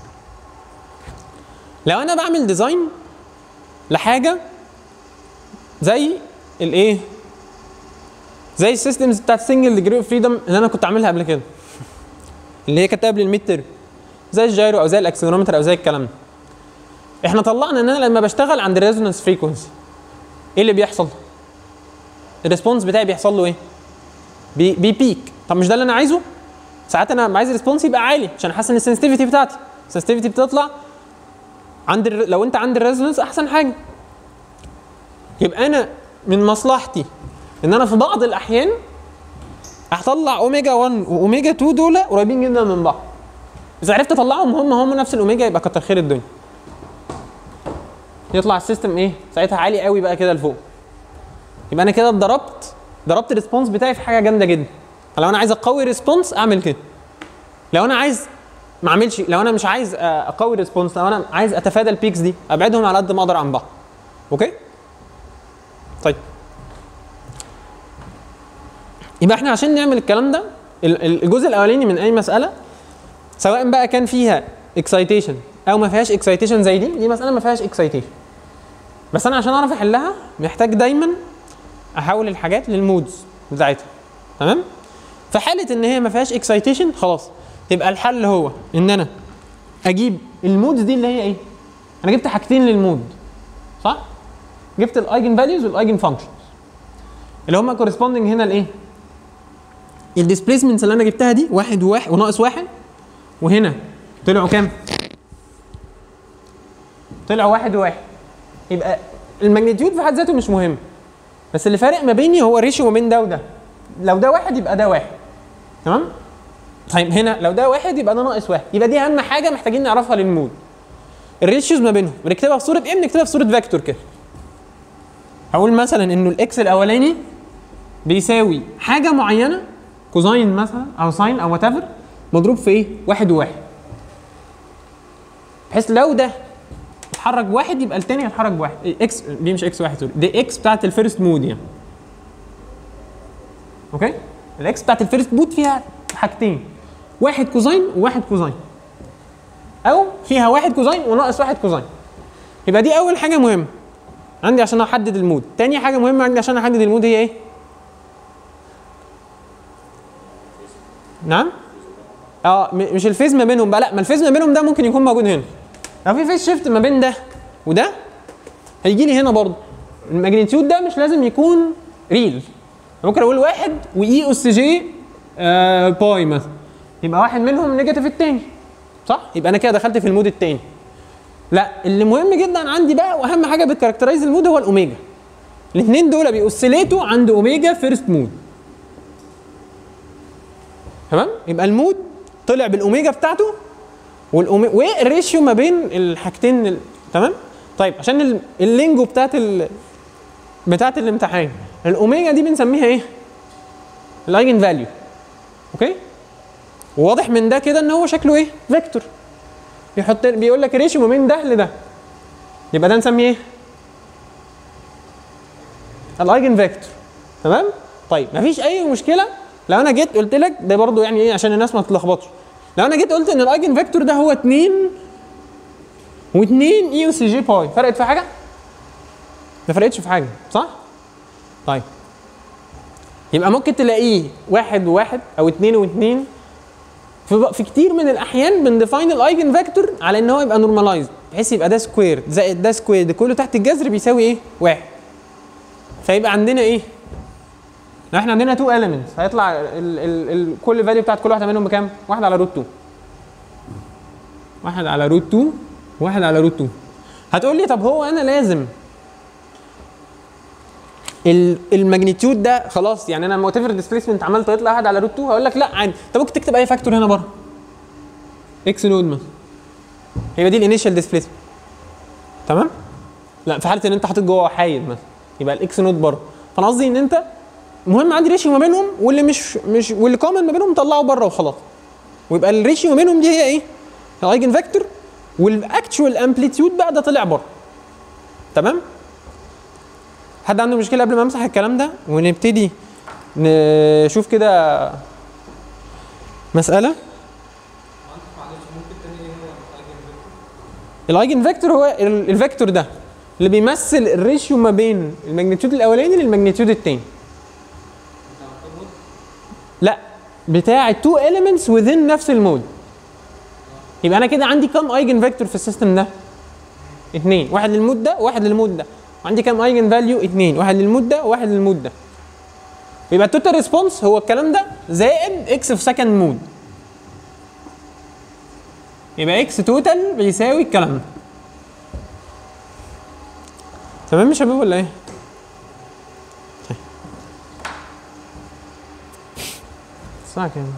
S1: لو انا بعمل ديزاين لحاجه زي الايه زي السيستمز بتاعت سنجل ديجري اوف فريدم اللي انا كنت عاملها قبل كده اللي هي كانت قبل الميد ترم زي الجايرو او زي الاكسلرومتر او زي الكلام ده احنا طلعنا ان انا لما بشتغل عند الريزونانس فريكونسي ايه اللي بيحصل الريسبونس بتاعي بيحصل له ايه بي بي بيك طب مش ده اللي انا عايزه ساعات انا عايز الريسبونس يبقى عالي عشان احسن السنسيتيفيتي بتاعتي السنسيتيفيتي بتطلع عند الر... لو انت عند الريزونانس احسن حاجه يبقى انا من مصلحتي ان انا في بعض الاحيان هطلع اوميجا 1 واوميجا 2 دول قريبين جدا من بعض اذا عرفت اطلعهم هم هم نفس الاوميجا يبقى كتر خير الدنيا يطلع السيستم ايه ساعتها عالي قوي بقى كده لفوق يبقى انا كده ضربت ضربت الريسبونس بتاعي في حاجه جامده جدا لو انا عايز اقوي ريسبونس اعمل كده لو انا عايز ما اعملش لو انا مش عايز آه، اقوي ريسبونس لو انا عايز اتفادى البيكس دي ابعدهم على قد ما اقدر عن بعض اوكي طيب يبقى احنا عشان نعمل الكلام ده ال- ال- الجزء الاولاني من اي مساله سواء بقى كان فيها اكسايتيشن او ما فيهاش اكسايتيشن زي دي دي مساله ما فيهاش اكسايتيشن بس انا عشان اعرف احلها محتاج دايما احول الحاجات للمودز بتاعتها تمام في حاله ان هي ما فيهاش اكسايتيشن خلاص يبقى الحل هو ان انا اجيب المودز دي اللي هي ايه انا جبت حاجتين للمود صح جبت الايجن فاليوز والايجن فانكشنز اللي هم كورسبوندنج هنا لايه الديسبيسمنتس اللي انا جبتها دي واحد وواحد وناقص واحد وهنا طلعوا كام طلعوا واحد وواحد يبقى الماجنتيود في حد ذاته مش مهم بس اللي فارق ما بيني هو الريشيو ما بين ده وده لو ده واحد يبقى ده واحد تمام طيب هنا لو ده واحد يبقى ده ناقص واحد يبقى دي اهم حاجه محتاجين نعرفها للمود الريشيوز ما بينهم بنكتبها في صوره ايه بنكتبها في صوره فيكتور كده هقول مثلا انه الاكس الاولاني بيساوي حاجه معينه كوزاين مثلا او ساين او وات ايفر مضروب في ايه؟ واحد وواحد بحيث لو ده اتحرك بواحد يبقى التاني هيتحرك بواحد إيه، اكس دي مش اكس واحد سوري دي اكس بتاعت الفيرست مود يعني اوكي الاكس بتاعت الفيرست مود فيها حاجتين واحد كوزاين وواحد كوزاين او فيها واحد كوزاين وناقص واحد كوزاين يبقى دي اول حاجه مهمه عندي عشان احدد المود تاني حاجه مهمه عندي عشان احدد المود هي ايه نعم اه م- مش الفيز ما بينهم بقى لا ما الفيز ما بينهم ده ممكن يكون موجود هنا لو في فيز شيفت ما بين ده وده هيجي لي هنا برضه الماجنتيود ده مش لازم يكون ريل ممكن اقول واحد واي اس جي آه باي مثلا يبقى واحد منهم نيجاتيف التاني صح يبقى انا كده دخلت في المود التاني لا اللي مهم جدا عندي بقى واهم حاجه بتكاركترايز المود هو الاوميجا الاثنين دول بيوسيليتوا عند اوميجا فيرست مود تمام يبقى المود طلع بالاوميجا بتاعته والأومي... والريشيو ما بين الحاجتين ال... تمام طيب عشان ال... اللينجو بتاعت ال... بتاعت الامتحان الاوميجا دي بنسميها ايه الايجن فاليو اوكي وواضح من ده كده ان هو شكله ايه فيكتور بيحط بيقول لك ريشيو ما بين ده لده يبقى ده نسميه ايه الايجن فيكتور تمام طيب مفيش اي مشكله لو انا جيت قلت لك ده برضو يعني ايه عشان الناس ما تتلخبطش لو انا جيت قلت ان الايجن فيكتور ده هو 2 و2 اي اس جي باي فرقت في حاجه ما فرقتش في حاجه صح طيب يبقى ممكن تلاقيه واحد وواحد او اتنين واتنين في, في كتير من الاحيان بنديفاين الايجن فيكتور على ان هو يبقى نورماليزد بحيث يبقى ده سكوير زائد ده سكوير ده كله تحت الجذر بيساوي ايه؟ واحد فيبقى عندنا ايه؟ لو احنا عندنا تو elements هيطلع ال ال ال كل فاليو بتاعت كل واحده منهم بكام؟ واحد على روت 2 واحد على روت 2 واحد على روت 2 هتقول لي طب هو انا لازم ال- الماجنتيود ده خلاص يعني انا وات ايفر ديسبيسمنت عملت يطلع واحد على روت 2 هقول لك لا عادي انت ممكن تكتب اي فاكتور هنا بره اكس نود مثلا هيبقى دي الانيشال ديسبيسمنت تمام لا في حاله ان انت حاطط جوه حايد مثلا يبقى الاكس نود بره فانا قصدي ان انت المهم عندي ريشيو ما بينهم واللي مش مش واللي كومن ما بينهم طلعه بره وخلاص ويبقى الريشيو ما بينهم دي هي ايه؟ الايجن فيكتور والاكتشوال امبليتيود بقى ده طلع بره تمام؟ حد عنده مشكله قبل ما امسح الكلام ده ونبتدي نشوف كده مساله الايجن فيكتور هو ال- الفيكتور ده اللي بيمثل الريشيو ما بين الماجنتيود الاولاني للماجنتيود الثاني لا بتاع التو elements within نفس المود يبقى انا كده عندي كام ايجن فيكتور في السيستم ده اثنين واحد للمود ده وواحد للمود ده وعندي كام ايجن فاليو اثنين واحد للمود ده وواحد للمود ده يبقى التوتال ريسبونس هو الكلام ده زائد اكس في سكند مود يبقى اكس توتال بيساوي الكلام ده تمام يا شباب ولا ايه؟ طيب. الساعة كام؟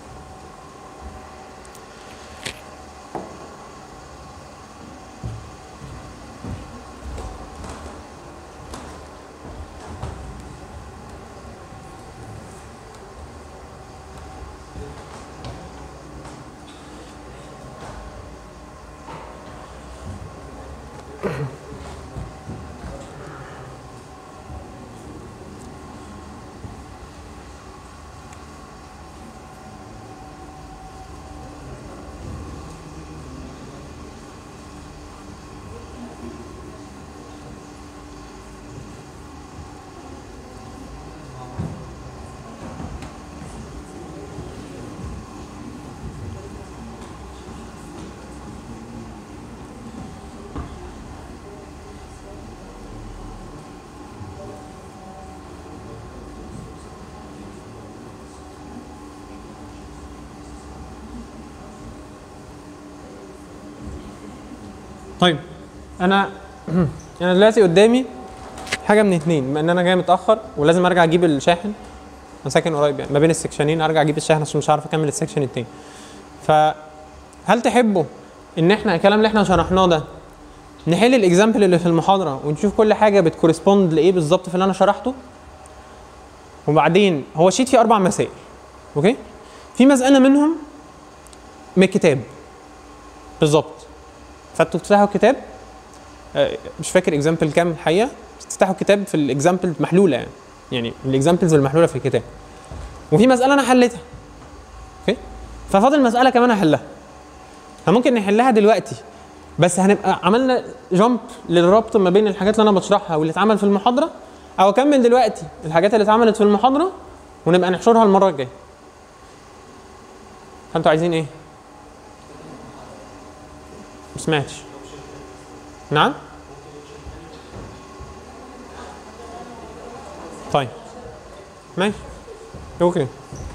S1: طيب انا انا دلوقتي قدامي حاجه من اتنين بما ان انا جاي متاخر ولازم ارجع اجيب الشاحن انا ساكن قريب يعني ما بين السكشنين ارجع اجيب الشاحن عشان مش هعرف اكمل السكشن التاني فهل تحبوا ان احنا الكلام اللي احنا شرحناه ده نحل الاكزامبل اللي في المحاضره ونشوف كل حاجه بتكورسبوند لايه بالظبط في اللي انا شرحته وبعدين هو شيت فيه اربع مسائل اوكي في مساله منهم من الكتاب بالظبط فانتوا تفتحوا الكتاب آه، مش فاكر اكزامبل كام الحقيقه بس تفتحوا الكتاب في الاكزامبل محلوله يعني يعني الاكزامبلز المحلوله في الكتاب وفي مساله انا حليتها اوكي ففاضل مساله كمان احلها فممكن نحلها دلوقتي بس هنبقى عملنا جامب للربط ما بين الحاجات اللي انا بشرحها واللي اتعمل في المحاضره او اكمل دلوقتي الحاجات اللي اتعملت في المحاضره ونبقى نحشرها المره الجايه فانتوا عايزين ايه ما سمعتش نعم طيب ماشي اوكي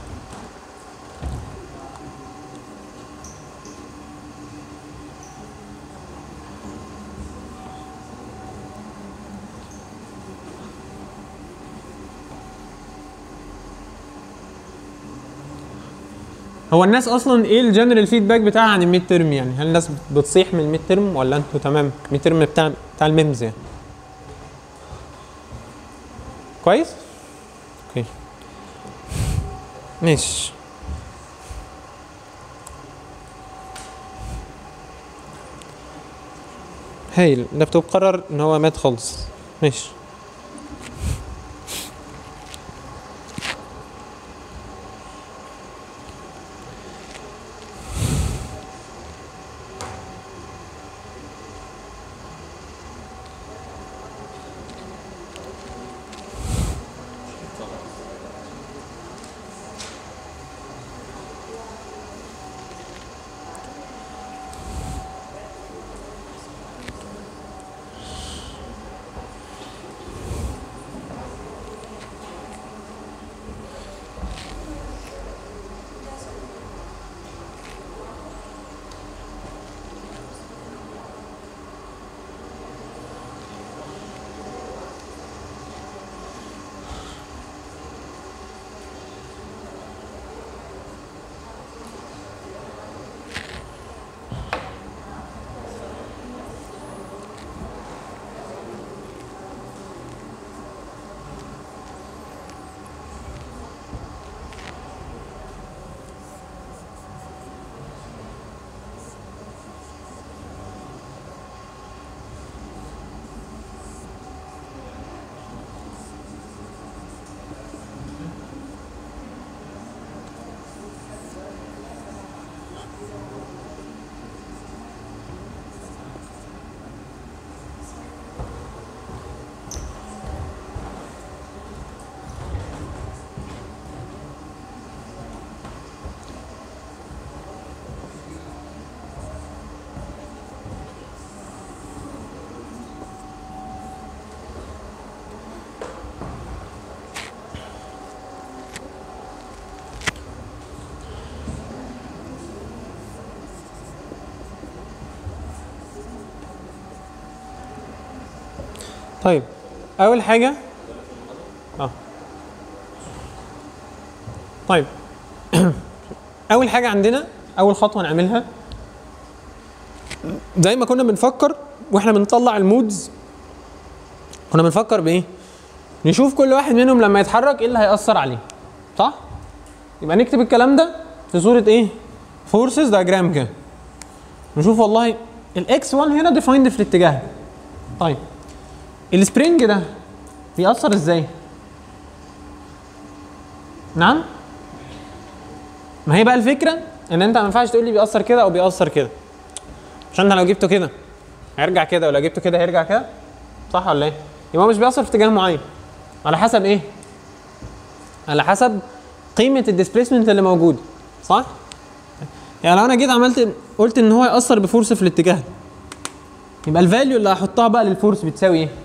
S1: هو الناس اصلا ايه الجنرال فيدباك بتاعها عن الميد ترم يعني هل الناس بتصيح من الميد ترم ولا انتوا تمام الميد ترم بتاع بتاع الميمز يعني كويس اوكي ماشي هايل اللابتوب قرر ان هو مات خالص ماشي طيب اول حاجه اه طيب اول حاجه عندنا اول خطوه نعملها زي ما كنا بنفكر واحنا بنطلع المودز كنا بنفكر بايه نشوف كل واحد منهم لما يتحرك ايه اللي هيأثر عليه صح يبقى نكتب الكلام ده في صوره ايه فورسز دايجرام كده نشوف والله الاكس 1 هنا ديفايند في الاتجاه ده. طيب السبرينج ده بيأثر ازاي نعم ما هي بقى الفكره ان انت ما ينفعش تقول لي بيأثر كده او بيأثر كده عشان انت لو جبته كده هيرجع كده ولو جبته كده هيرجع كده صح ولا ايه؟ يبقى هو مش بيأثر في اتجاه معين على حسب ايه؟ على حسب قيمة الديسبيسمنت اللي موجود صح؟ يعني لو انا جيت عملت قلت ان هو يأثر بفورس في الاتجاه ده يبقى الفاليو اللي هحطها بقى للفورس بتساوي ايه؟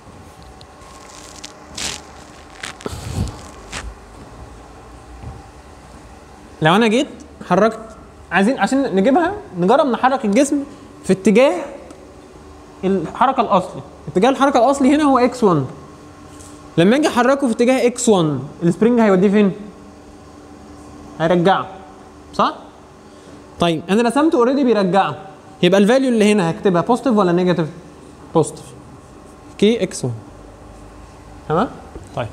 S1: لو انا جيت حركت عايزين عشان نجيبها نجرب نحرك الجسم في اتجاه الحركه الاصلي اتجاه الحركه الاصلي هنا هو اكس 1 لما اجي احركه في اتجاه اكس 1 السبرينج هيوديه فين هيرجعه صح طيب انا رسمته اوريدي بيرجعه يبقى الفاليو اللي هنا هكتبها بوزيتيف ولا نيجاتيف بوزيتيف كي اكس 1 تمام طيب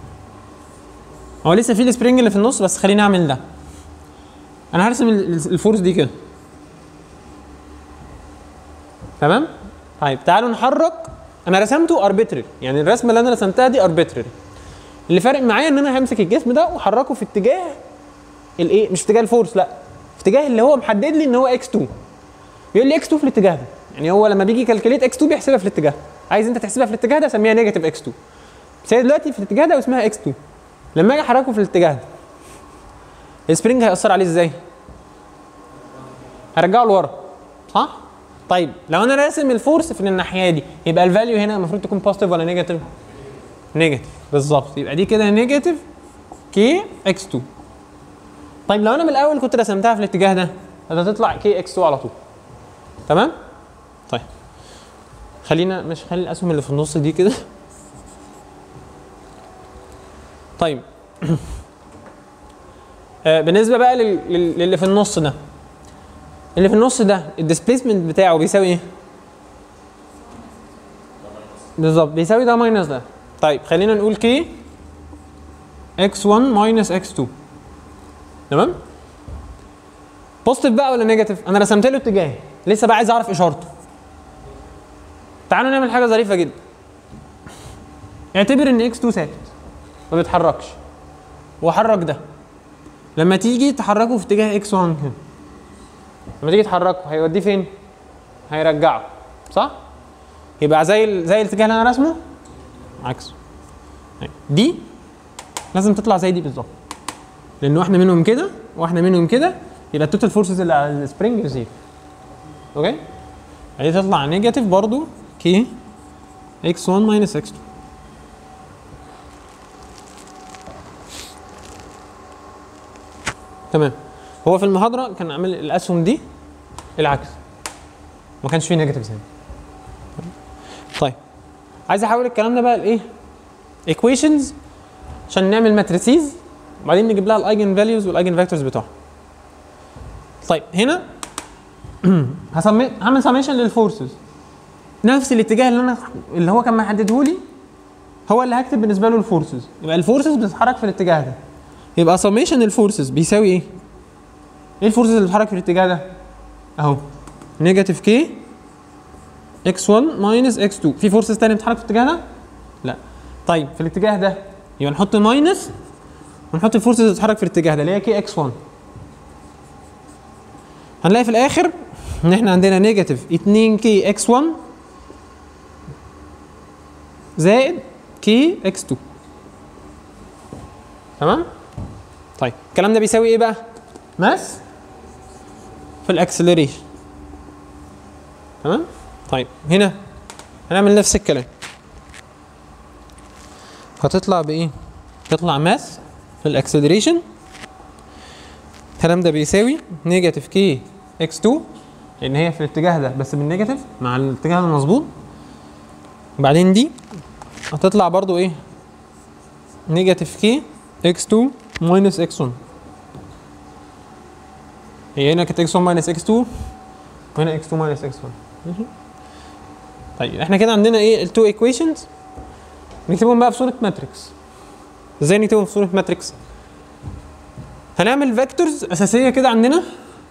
S1: هو لسه في السبرينج اللي في النص بس خليني اعمل ده انا هرسم ال- ال- الفورس دي كده تمام طيب تعالوا نحرك انا رسمته اربيتري يعني الرسمه اللي انا رسمتها دي اربيتري اللي فارق معايا ان انا همسك الجسم ده واحركه في اتجاه الايه مش في اتجاه الفورس لا في اتجاه اللي هو محدد لي ان هو اكس 2 بيقول لي اكس 2 في الاتجاه ده يعني هو لما بيجي كالكوليت اكس 2 بيحسبها في الاتجاه عايز انت تحسبها في الاتجاه ده سميها نيجاتيف اكس 2 بس هي دلوقتي في الاتجاه ده واسمها اكس 2 لما اجي احركه في الاتجاه ده السبرينج هيأثر عليه ازاي؟ هرجعه لورا صح؟ طيب لو انا راسم الفورس في الناحيه دي يبقى الفاليو هنا المفروض تكون بوزيتيف ولا نيجاتيف؟ نيجاتيف بالظبط يبقى دي كده نيجاتيف كي اكس 2 طيب لو انا من الاول كنت رسمتها في الاتجاه ده هتطلع كي اكس 2 على طول تمام؟ طيب خلينا مش خلي الاسهم اللي في النص دي كده طيب آه، بالنسبه بقى لل- لل- للي في النص ده اللي في النص ده الديسبيسمنت بتاعه بيساوي ايه؟ بالظبط بيساوي ده ماينس ده طيب خلينا نقول كي x1 ماينس x2 تمام؟ بوزيتيف بقى ولا نيجاتيف؟ انا رسمت له اتجاه لسه بقى عايز اعرف اشارته تعالوا نعمل حاجه ظريفه جدا اعتبر ان x2 ثابت ما بيتحركش وحرك ده لما تيجي تحركه في اتجاه x1 كده لما تيجي تحركه هيوديه فين؟ هيرجعه صح؟ يبقى زي ال- زي الاتجاه اللي انا راسمه عكسه دي لازم تطلع زي دي بالظبط لان واحده منهم كده واحده منهم كده يبقى التوتال فورسز اللي على السبرينج زيرو اوكي؟ دي تطلع نيجاتيف برضو كي x1 ماينس x2 تمام هو في المحاضره كان عامل الاسهم دي العكس ما كانش فيه نيجاتيف زي طيب عايز احول الكلام ده بقى لايه ايكويشنز عشان نعمل ماتريسيز وبعدين نجيب لها الايجن فاليوز والايجن فاكتورز بتوعها طيب هنا هسمي هعمل سميشن للفورسز نفس الاتجاه اللي انا اللي هو كان محدده لي هو اللي هكتب بالنسبه له الفورسز يبقى الفورسز بتتحرك في الاتجاه ده يبقى سميشن الفورسز بيساوي ايه؟ ايه الفورسز اللي بتتحرك في الاتجاه ده؟ اهو نيجاتيف كي اكس 1 ماينس اكس 2 في فورسز تانية بتتحرك في الاتجاه ده؟ لا طيب في الاتجاه ده يبقى نحط ماينس ونحط الفورسز اللي بتتحرك في الاتجاه ده اللي هي كي اكس 1 هنلاقي في الاخر ان احنا عندنا نيجاتيف 2 كي اكس 1 زائد كي اكس 2 تمام؟ طيب الكلام ده بيساوي ايه بقى؟ ماس في الاكسلريشن تمام؟ طيب هنا هنعمل نفس الكلام هتطلع بايه؟ تطلع ماس في الاكسلريشن الكلام ده بيساوي نيجاتيف كي اكس 2 لان هي في الاتجاه ده بس بالنيجاتيف مع الاتجاه المظبوط وبعدين دي هتطلع برضو ايه نيجاتيف كي اكس 2 ماينس اكس 1 هي هنا كانت اكس 1 ماينس اكس 2 وهنا اكس 2 ماينس اكس 1 ماشي طيب احنا كده عندنا ايه التو ايكويشنز نكتبهم بقى في صوره ماتريكس ازاي نكتبهم في صوره ماتريكس هنعمل فيكتورز اساسيه كده عندنا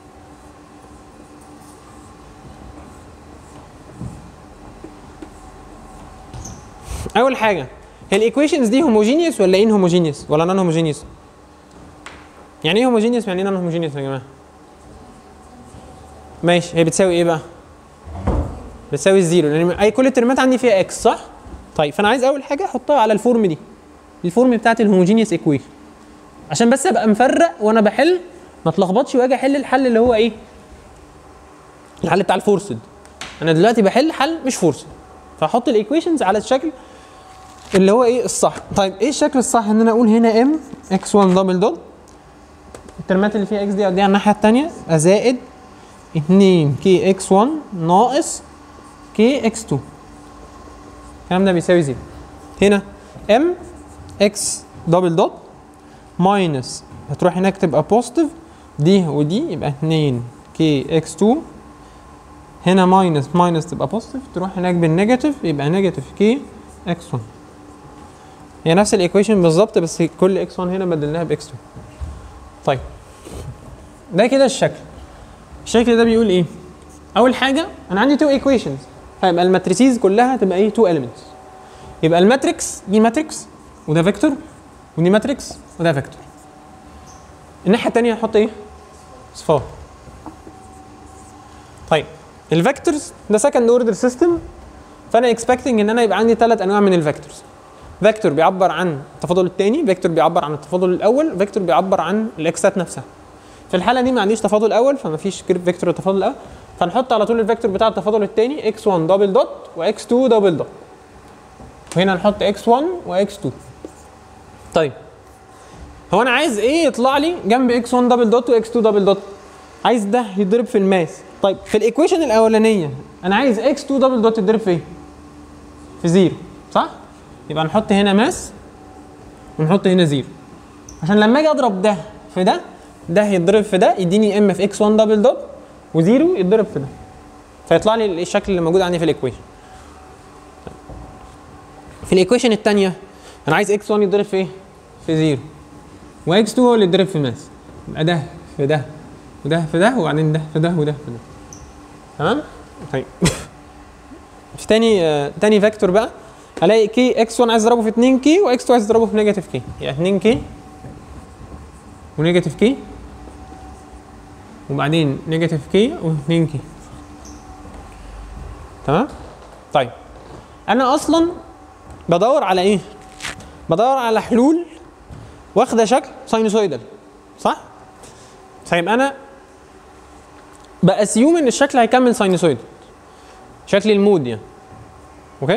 S1: اول حاجه هي الايكويشنز دي هوموجينيوس ولا ان هوموجينيوس ولا نون هوموجينيوس يعني ايه هوموجينيوس يعني ايه نون هوموجينيوس يا جماعه ماشي هي بتساوي ايه بقى بتساوي الزيرو لان اي كل الترمات عندي فيها اكس صح طيب فانا عايز اول حاجه احطها على الفورم دي الفورم بتاعت الهوموجينيوس ايكويشن عشان بس ابقى مفرق وانا بحل ما اتلخبطش واجي احل الحل اللي هو ايه الحل بتاع الفورسد انا دلوقتي بحل حل مش فورسد فاحط الايكويشنز على الشكل اللي هو ايه الصح طيب ايه الشكل الصح ان انا اقول هنا ام اكس 1 دبل دوت الترمات اللي فيها اكس دي اوديها على الناحيه الثانيه زائد 2 كي اكس 1 ناقص كي اكس 2 الكلام ده بيساوي زيرو هنا ام اكس دبل دوت ماينس هتروح هناك تبقى بوزيتيف دي ودي يبقى 2 كي اكس 2 هنا ماينس ماينس تبقى بوزيتيف تروح هناك بالنيجاتيف يبقى نيجاتيف كي اكس 1 هي نفس الايكويشن بالظبط بس كل اكس 1 هنا بدلناها باكس 2 طيب ده كده الشكل الشكل ده بيقول ايه اول حاجه انا عندي تو ايكويشنز فيبقى الماتريسيز كلها تبقى ايه تو اليمنتس يبقى الماتريكس دي ماتريكس وده فيكتور ودي ماتريكس وده فيكتور الناحيه الثانيه هحط ايه صفار طيب الفيكتورز ده سكند اوردر سيستم فانا اكسبكتنج ان انا يبقى عندي ثلاث انواع من الفيكتورز فيكتور بيعبر عن التفاضل الثاني فيكتور بيعبر عن التفاضل الاول فيكتور بيعبر عن الاكسات نفسها في الحاله دي ما عنديش تفاضل اول فما فيش فيكتور التفاضل الاول فنحط على طول الفيكتور بتاع التفاضل الثاني x1 دبل دوت وx2 دبل دوت وهنا نحط x1 وx2 طيب هو انا عايز ايه يطلع لي جنب x1 دبل دوت وx2 دبل دوت عايز ده يتضرب في الماس طيب في الايكويشن الاولانيه انا عايز x2 دبل دوت يتضرب في ايه في زيرو صح يبقى نحط هنا ماس ونحط هنا زيرو عشان لما اجي اضرب ده في ده ده يتضرب في ده يديني ام في x1 دبل دوت وزيرو يتضرب في ده فيطلع لي الشكل اللي موجود عندي في الايكويشن في الايكويشن الثانيه انا عايز x1 يتضرب في ايه في زيرو وx2 هو اللي يتضرب في ماس يبقى ده في ده وده في ده وبعدين ده في ده وده في ده تمام طيب في تاني آه تاني فيكتور بقى هلاقي كي اكس 1 عايز اضربه في 2 كي واكس 2 عايز اضربه في نيجاتيف كي يعني 2 كي ونيجاتيف كي وبعدين نيجاتيف كي و2 كي تمام طيب انا اصلا بدور على ايه بدور على حلول واخده شكل ساينوسويدال صح طيب انا باسيوم ان الشكل هيكمل ساينوسويدال شكل المود يعني اوكي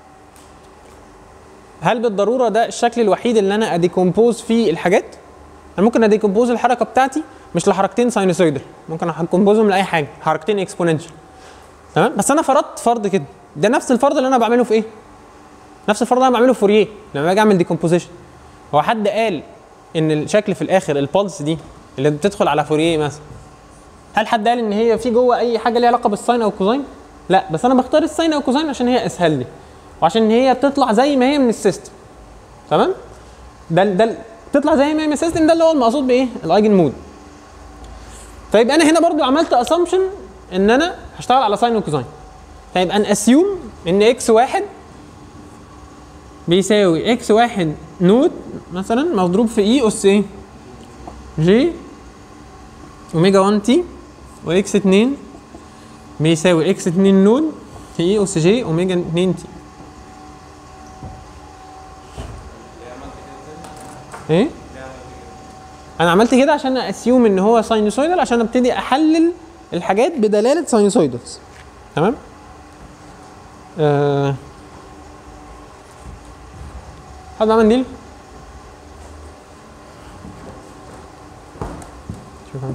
S1: هل بالضروره ده الشكل الوحيد اللي انا اديكومبوز فيه الحاجات انا ممكن اديكومبوز الحركه بتاعتي مش لحركتين ساينوسويدال ممكن اكمبوزهم لاي حاجه حركتين اكسبوننشال تمام بس انا فرضت فرض كده ده نفس الفرض اللي انا بعمله في ايه نفس الفرض اللي انا بعمله في فوريه لما باجي اعمل ديكومبوزيشن هو حد قال ان الشكل في الاخر البولس دي اللي بتدخل على فوريه مثلا هل حد قال ان هي في جوه اي حاجه ليها علاقه بالساين او الكوزاين لا بس انا بختار الساين او الكوزاين عشان هي اسهل لي وعشان هي تطلع زي ما هي من السيستم تمام ده ده تطلع زي ما هي من السيستم ده اللي هو المقصود بايه الايجن مود فيبقى انا هنا برضو عملت اسامبشن ان انا هشتغل على ساين وكوزاين فيبقى ان اسيوم ان اكس واحد بيساوي اكس واحد نوت مثلا مضروب في اي اس ايه جي اوميجا 1 تي واكس 2 بيساوي اكس 2 نود في اي اس جي اوميجا 2 تي ايه انا عملت كده عشان اسيوم ان هو ساينوسويدال عشان ابتدي احلل الحاجات بدلاله ساينوسويدالز تمام آه. حد عمل منديل شوف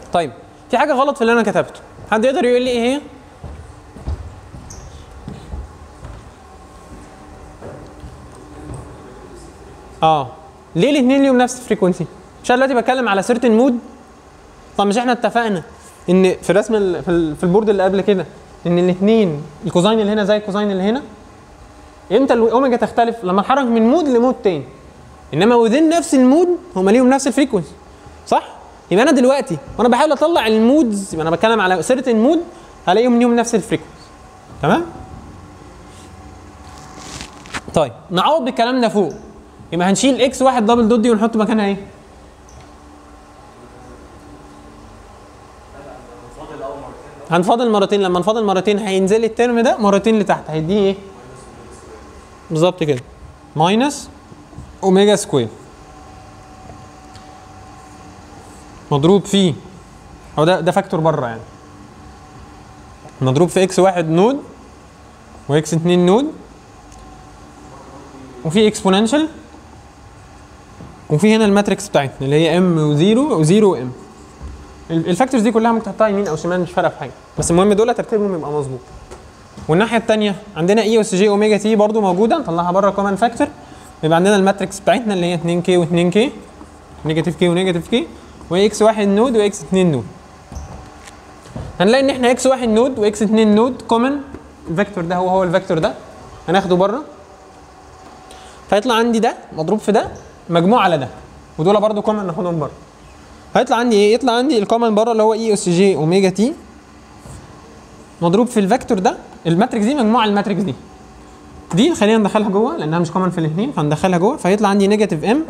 S1: طيب في حاجه غلط في اللي انا كتبته حد يقدر يقول لي ايه هي اه ليه الاثنين ليهم نفس الفريكونسي مش انا دلوقتي بتكلم على سيرتن مود طب مش احنا اتفقنا ان في الرسم ال- في, ال- في البورد اللي قبل كده ان الاثنين الكوزاين اللي هنا زي الكوزاين اللي هنا امتى الاوميجا تختلف لما اتحرك من مود لمود تاني انما وذين نفس المود هما ليهم نفس الفريكونسي صح يبقى انا دلوقتي وانا بحاول اطلع المودز يبقى انا بتكلم على سيرتن مود هلاقيهم ليهم نفس الفريكونسي تمام طيب نعوض بالكلام ده فوق يبقى هنشيل اكس واحد دبل دوت دي ونحط مكانها ايه هنفاضل مرتين لما نفاضل مرتين هينزل الترم ده مرتين لتحت هيديني ايه بالظبط كده ماينس اوميجا سكوير مضروب في هو ده ده فاكتور بره يعني مضروب في اكس واحد نود واكس اتنين نود وفي اكسبوننشال وفي هنا الماتريكس بتاعتنا اللي هي ام وزيرو وزيرو وام الفاكتورز دي كلها ممكن تحطها يمين او شمال مش فارقه في حاجه بس المهم دول ترتيبهم يبقى مظبوط والناحيه الثانيه عندنا اي اس جي اوميجا تي برضو موجوده نطلعها بره كومن فاكتور يبقى عندنا الماتريكس بتاعتنا اللي هي 2 كي و2 كي نيجاتيف كي ونيجاتيف كي واكس واحد نود واكس 2 نود هنلاقي ان احنا اكس واحد نود واكس 2 نود كومن الفيكتور ده هو هو الفيكتور ده هناخده بره فيطلع عندي ده مضروب في ده مجموع على ده ودول برضو كومن ناخدهم بره هيطلع عندي ايه يطلع عندي الكومن بره اللي هو اي اس جي اوميجا تي مضروب في الفيكتور ده الماتريكس دي مجموعه الماتريكس دي دي خلينا ندخلها جوه لانها مش كومن في الاثنين فندخلها جوه فيطلع عندي نيجاتيف ام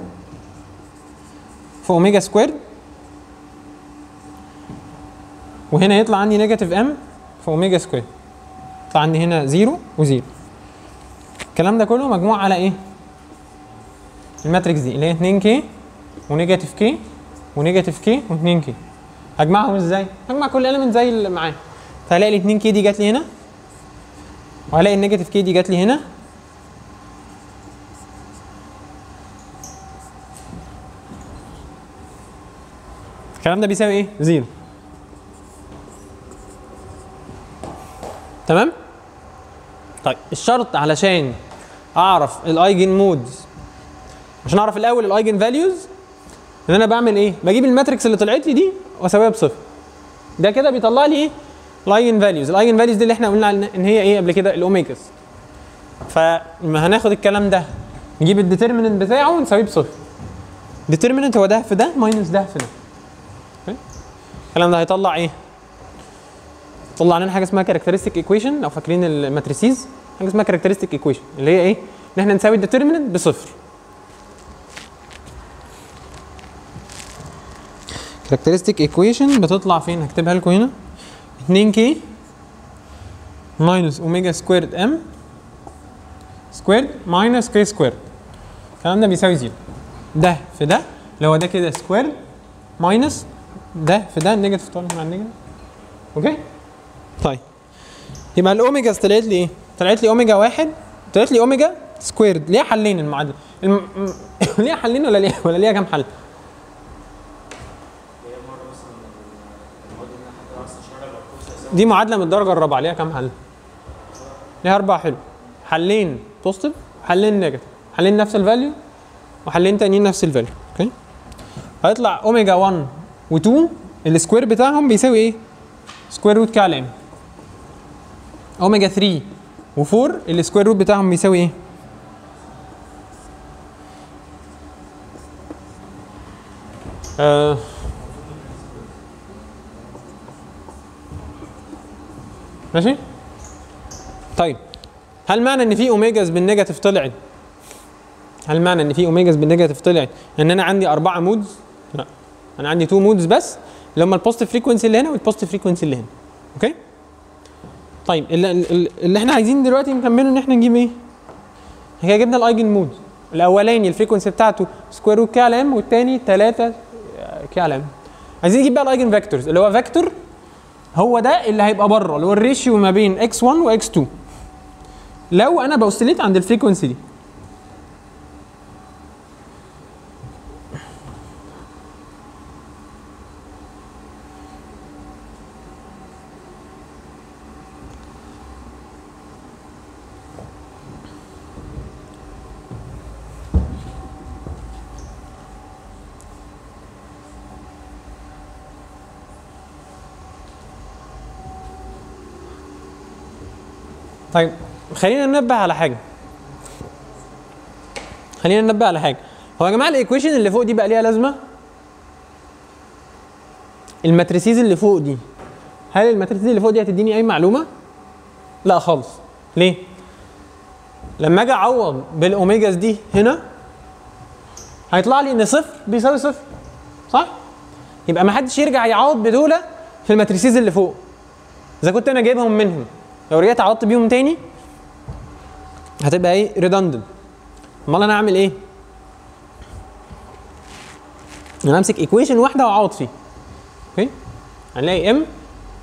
S1: في اوميجا سكوير وهنا يطلع عندي نيجاتيف ام في اوميجا سكوير يطلع عندي هنا زيرو وزيرو الكلام ده كله مجموع على ايه؟ الماتريكس دي اللي هي 2 كي ونيجاتيف كي ونيجاتيف كي و2 كي هجمعهم ازاي؟ هجمع كل اليمنت زي اللي معاه فهلاقي ال 2 كي دي جات لي هنا وهلاقي النيجاتيف كي دي جات لي هنا الكلام ده بيساوي ايه؟ زيرو تمام؟ طيب الشرط علشان اعرف الايجن مودز عشان اعرف الاول الايجن فاليوز ان انا بعمل ايه؟ بجيب الماتريكس اللي طلعت لي دي واساويها بصفر ده كده بيطلع لي ايه؟ الايجن فاليوز الايجن فاليوز دي اللي احنا قلنا على- ان هي ايه قبل كده الاوميجاز فلما هناخد الكلام ده نجيب الديترميننت بتاعه ونساويه بصفر ديترميننت هو ده في ده ماينس ده في ده أوكي؟ الكلام ده هيطلع ايه؟ طلع لنا حاجه اسمها كاركترستيك ايكويشن لو فاكرين الماتريسيز حاجه اسمها كاركترستيك ايكويشن اللي هي ايه؟ ان احنا نساوي الديترميننت بصفر كاركترستيك ايكويشن بتطلع فين؟ هكتبها لكم هنا 2 كي ماينس اوميجا سكويرد ام سكويرد ماينس كي سكويرد الكلام ده بيساوي زيرو ده في ده اللي هو ده كده سكويرد ماينس ده في ده النيجاتيف طالع مع النيجاتيف اوكي طيب يبقى الاوميجا طلعت لي ايه؟ طلعت لي اوميجا واحد طلعت لي اوميجا سكويرد ليها حلين المعادله الم... م- ليها حلين ولا ليها ولا ليها كام حل؟ دي معادله من الدرجه الرابعه ليها كام حل؟ ليها اربع حلول حلين بوزيتيف حلين نيجاتيف حلين نفس الفاليو وحلين تانيين نفس الفاليو اوكي هيطلع اوميجا 1 و2 السكوير بتاعهم بيساوي ايه؟ سكوير روت كي على ام اوميجا 3 و4 السكوير روت بتاعهم بيساوي ايه؟ آه ماشي؟ طيب هل معنى ان في اوميجاز بالنيجاتيف طلعت هل معنى ان في اوميجاز بالنيجاتيف طلعت ان انا عندي اربعه مودز؟ لا انا عندي تو مودز بس اللي هم البوزيتيف فريكونسي اللي هنا والبوزيتيف فريكونسي اللي هنا اوكي؟ طيب اللي, اللي- اللي احنا عايزين دلوقتي نكمله ان احنا نجيب ايه؟ احنا كده جبنا الايجن مود الاولاني الفريكونسي بتاعته سكوير روت كي على ام والثاني 3 كي على ام عايزين نجيب بقى الايجن فيكتورز اللي هو فيكتور هو ده اللي هيبقى بره اللي هو الريشيو ما بين x1 و x2 لو انا باوسيليت عند الفريكونسي دي طيب خلينا ننبه على حاجه خلينا ننبه على حاجه هو يا جماعه الايكويشن اللي فوق دي بقى ليها لازمه الماتريسيز اللي فوق دي هل الماتريسيز اللي فوق دي هتديني اي معلومه لا خالص ليه لما اجي اعوض بالاوميجاز دي هنا هيطلع لي ان صفر بيساوي صفر صح يبقى ما حدش يرجع يعوض بدوله في الماتريسيز اللي فوق اذا كنت انا جايبهم منهم لو رجعت عوضت بيهم تاني هتبقى ايه ريدندنت امال انا اعمل ايه انا امسك ايكويشن واحده واعوض فيه اوكي هنلاقي ام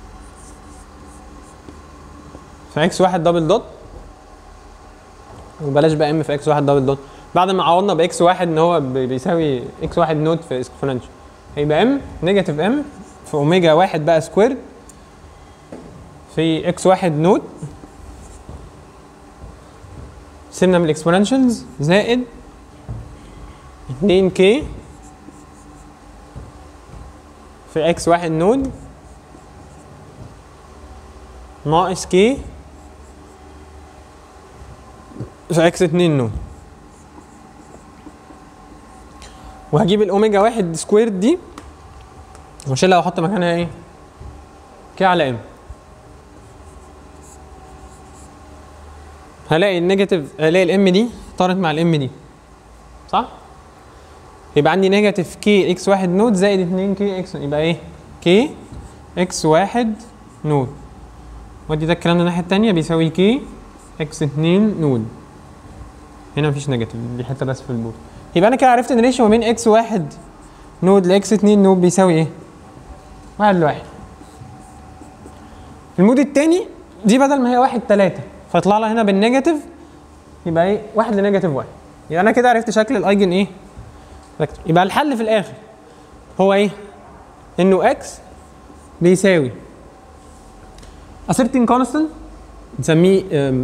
S1: في اكس واحد دبل دوت وبلاش بقى ام في اكس واحد دبل دوت بعد ما عوضنا باكس واحد ان هو بي- بيساوي اكس واحد نوت في اكسبوننشال هيبقى ام نيجاتيف ام في اوميجا واحد بقى سكويرد في اكس واحد نوت سيبنا من الاكسبوننشالز زائد 2 كي في اكس واحد نود ناقص كي في اكس اتنين نود وهجيب الاوميجا واحد سكوير دي واشيلها واحط مكانها ايه؟ كي على ام هلاقي النيجاتيف هلاقي الام دي طارت مع الام دي صح؟ يبقى عندي نيجاتيف كي اكس واحد نود زائد 2 كي اكس يبقى ايه؟ كي اكس واحد نود ودي ده الكلام ده الناحية التانية بيساوي كي اكس اتنين نود هنا مفيش نيجاتيف دي حتة بس في البورد يبقى انا كده عرفت ان الريشيو ما بين اكس واحد نود لاكس اتنين نود بيساوي ايه؟ واحد لواحد المود التاني دي بدل ما هي واحد تلاتة فيطلع لها هنا بالنيجاتيف يبقى ايه؟ واحد لنيجاتيف واحد يبقى انا كده عرفت شكل الايجن ايه؟ فاكتور يبقى الحل في الاخر هو ايه؟ انه اكس بيساوي a certain constant نسميه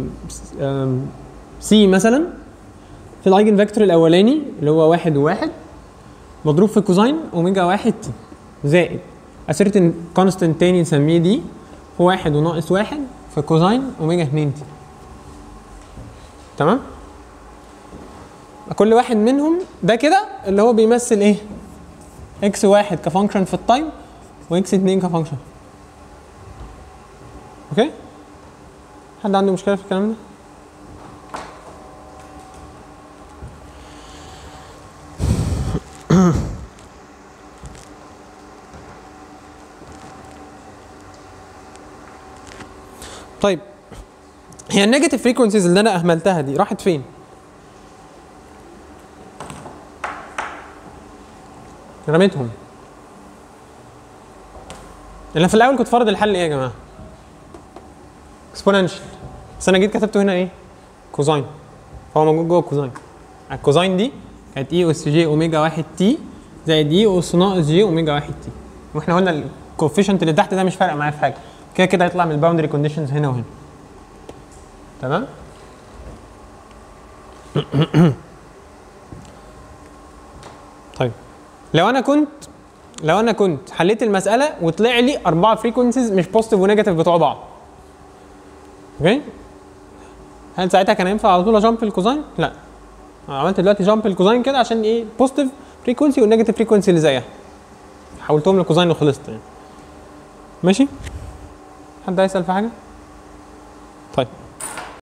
S1: سي مثلا في الايجن فيكتور الاولاني اللي هو واحد وواحد مضروب في كوزين اوميجا واحد تي زائد a certain constant تاني نسميه دي هو واحد وناقص واحد في كوزين اوميجا 2 تي تمام؟ كل واحد منهم ده كده اللي هو بيمثل ايه؟ اكس واحد كفانكشن في التايم واكس اتنين كفانكشن اوكي؟ حد عنده مشكلة في الكلام ده؟ طيب هي النيجاتيف فريكونسيز اللي انا اهملتها دي راحت فين؟ رميتهم انا في الاول كنت فارض الحل ايه يا جماعه؟ اكسبوننشال بس انا جيت كتبته هنا ايه؟ كوزاين هو موجود جوه الكوزاين الكوزاين دي كانت اي اس جي اوميجا 1 تي زائد اي اس ناقص جي اوميجا 1 تي واحنا قلنا الكوفيشنت اللي تحت ده مش فارقه معايا في حاجه كده كده هيطلع من الباوندري كونديشنز هنا وهنا تمام؟ طيب لو انا كنت لو انا كنت حليت المساله وطلع لي اربعه فريكونسيز مش بوزيتيف ونيجاتيف بتوع بعض اوكي هل ساعتها كان ينفع على طول اجامب الكوزاين؟ لا انا عملت دلوقتي جامب الكوزاين كده عشان ايه بوزيتيف فريكونسي والنيجاتيف فريكونسي اللي زيها حولتهم لكوزاين وخلصت يعني ماشي حد هيسال في حاجه؟ طيب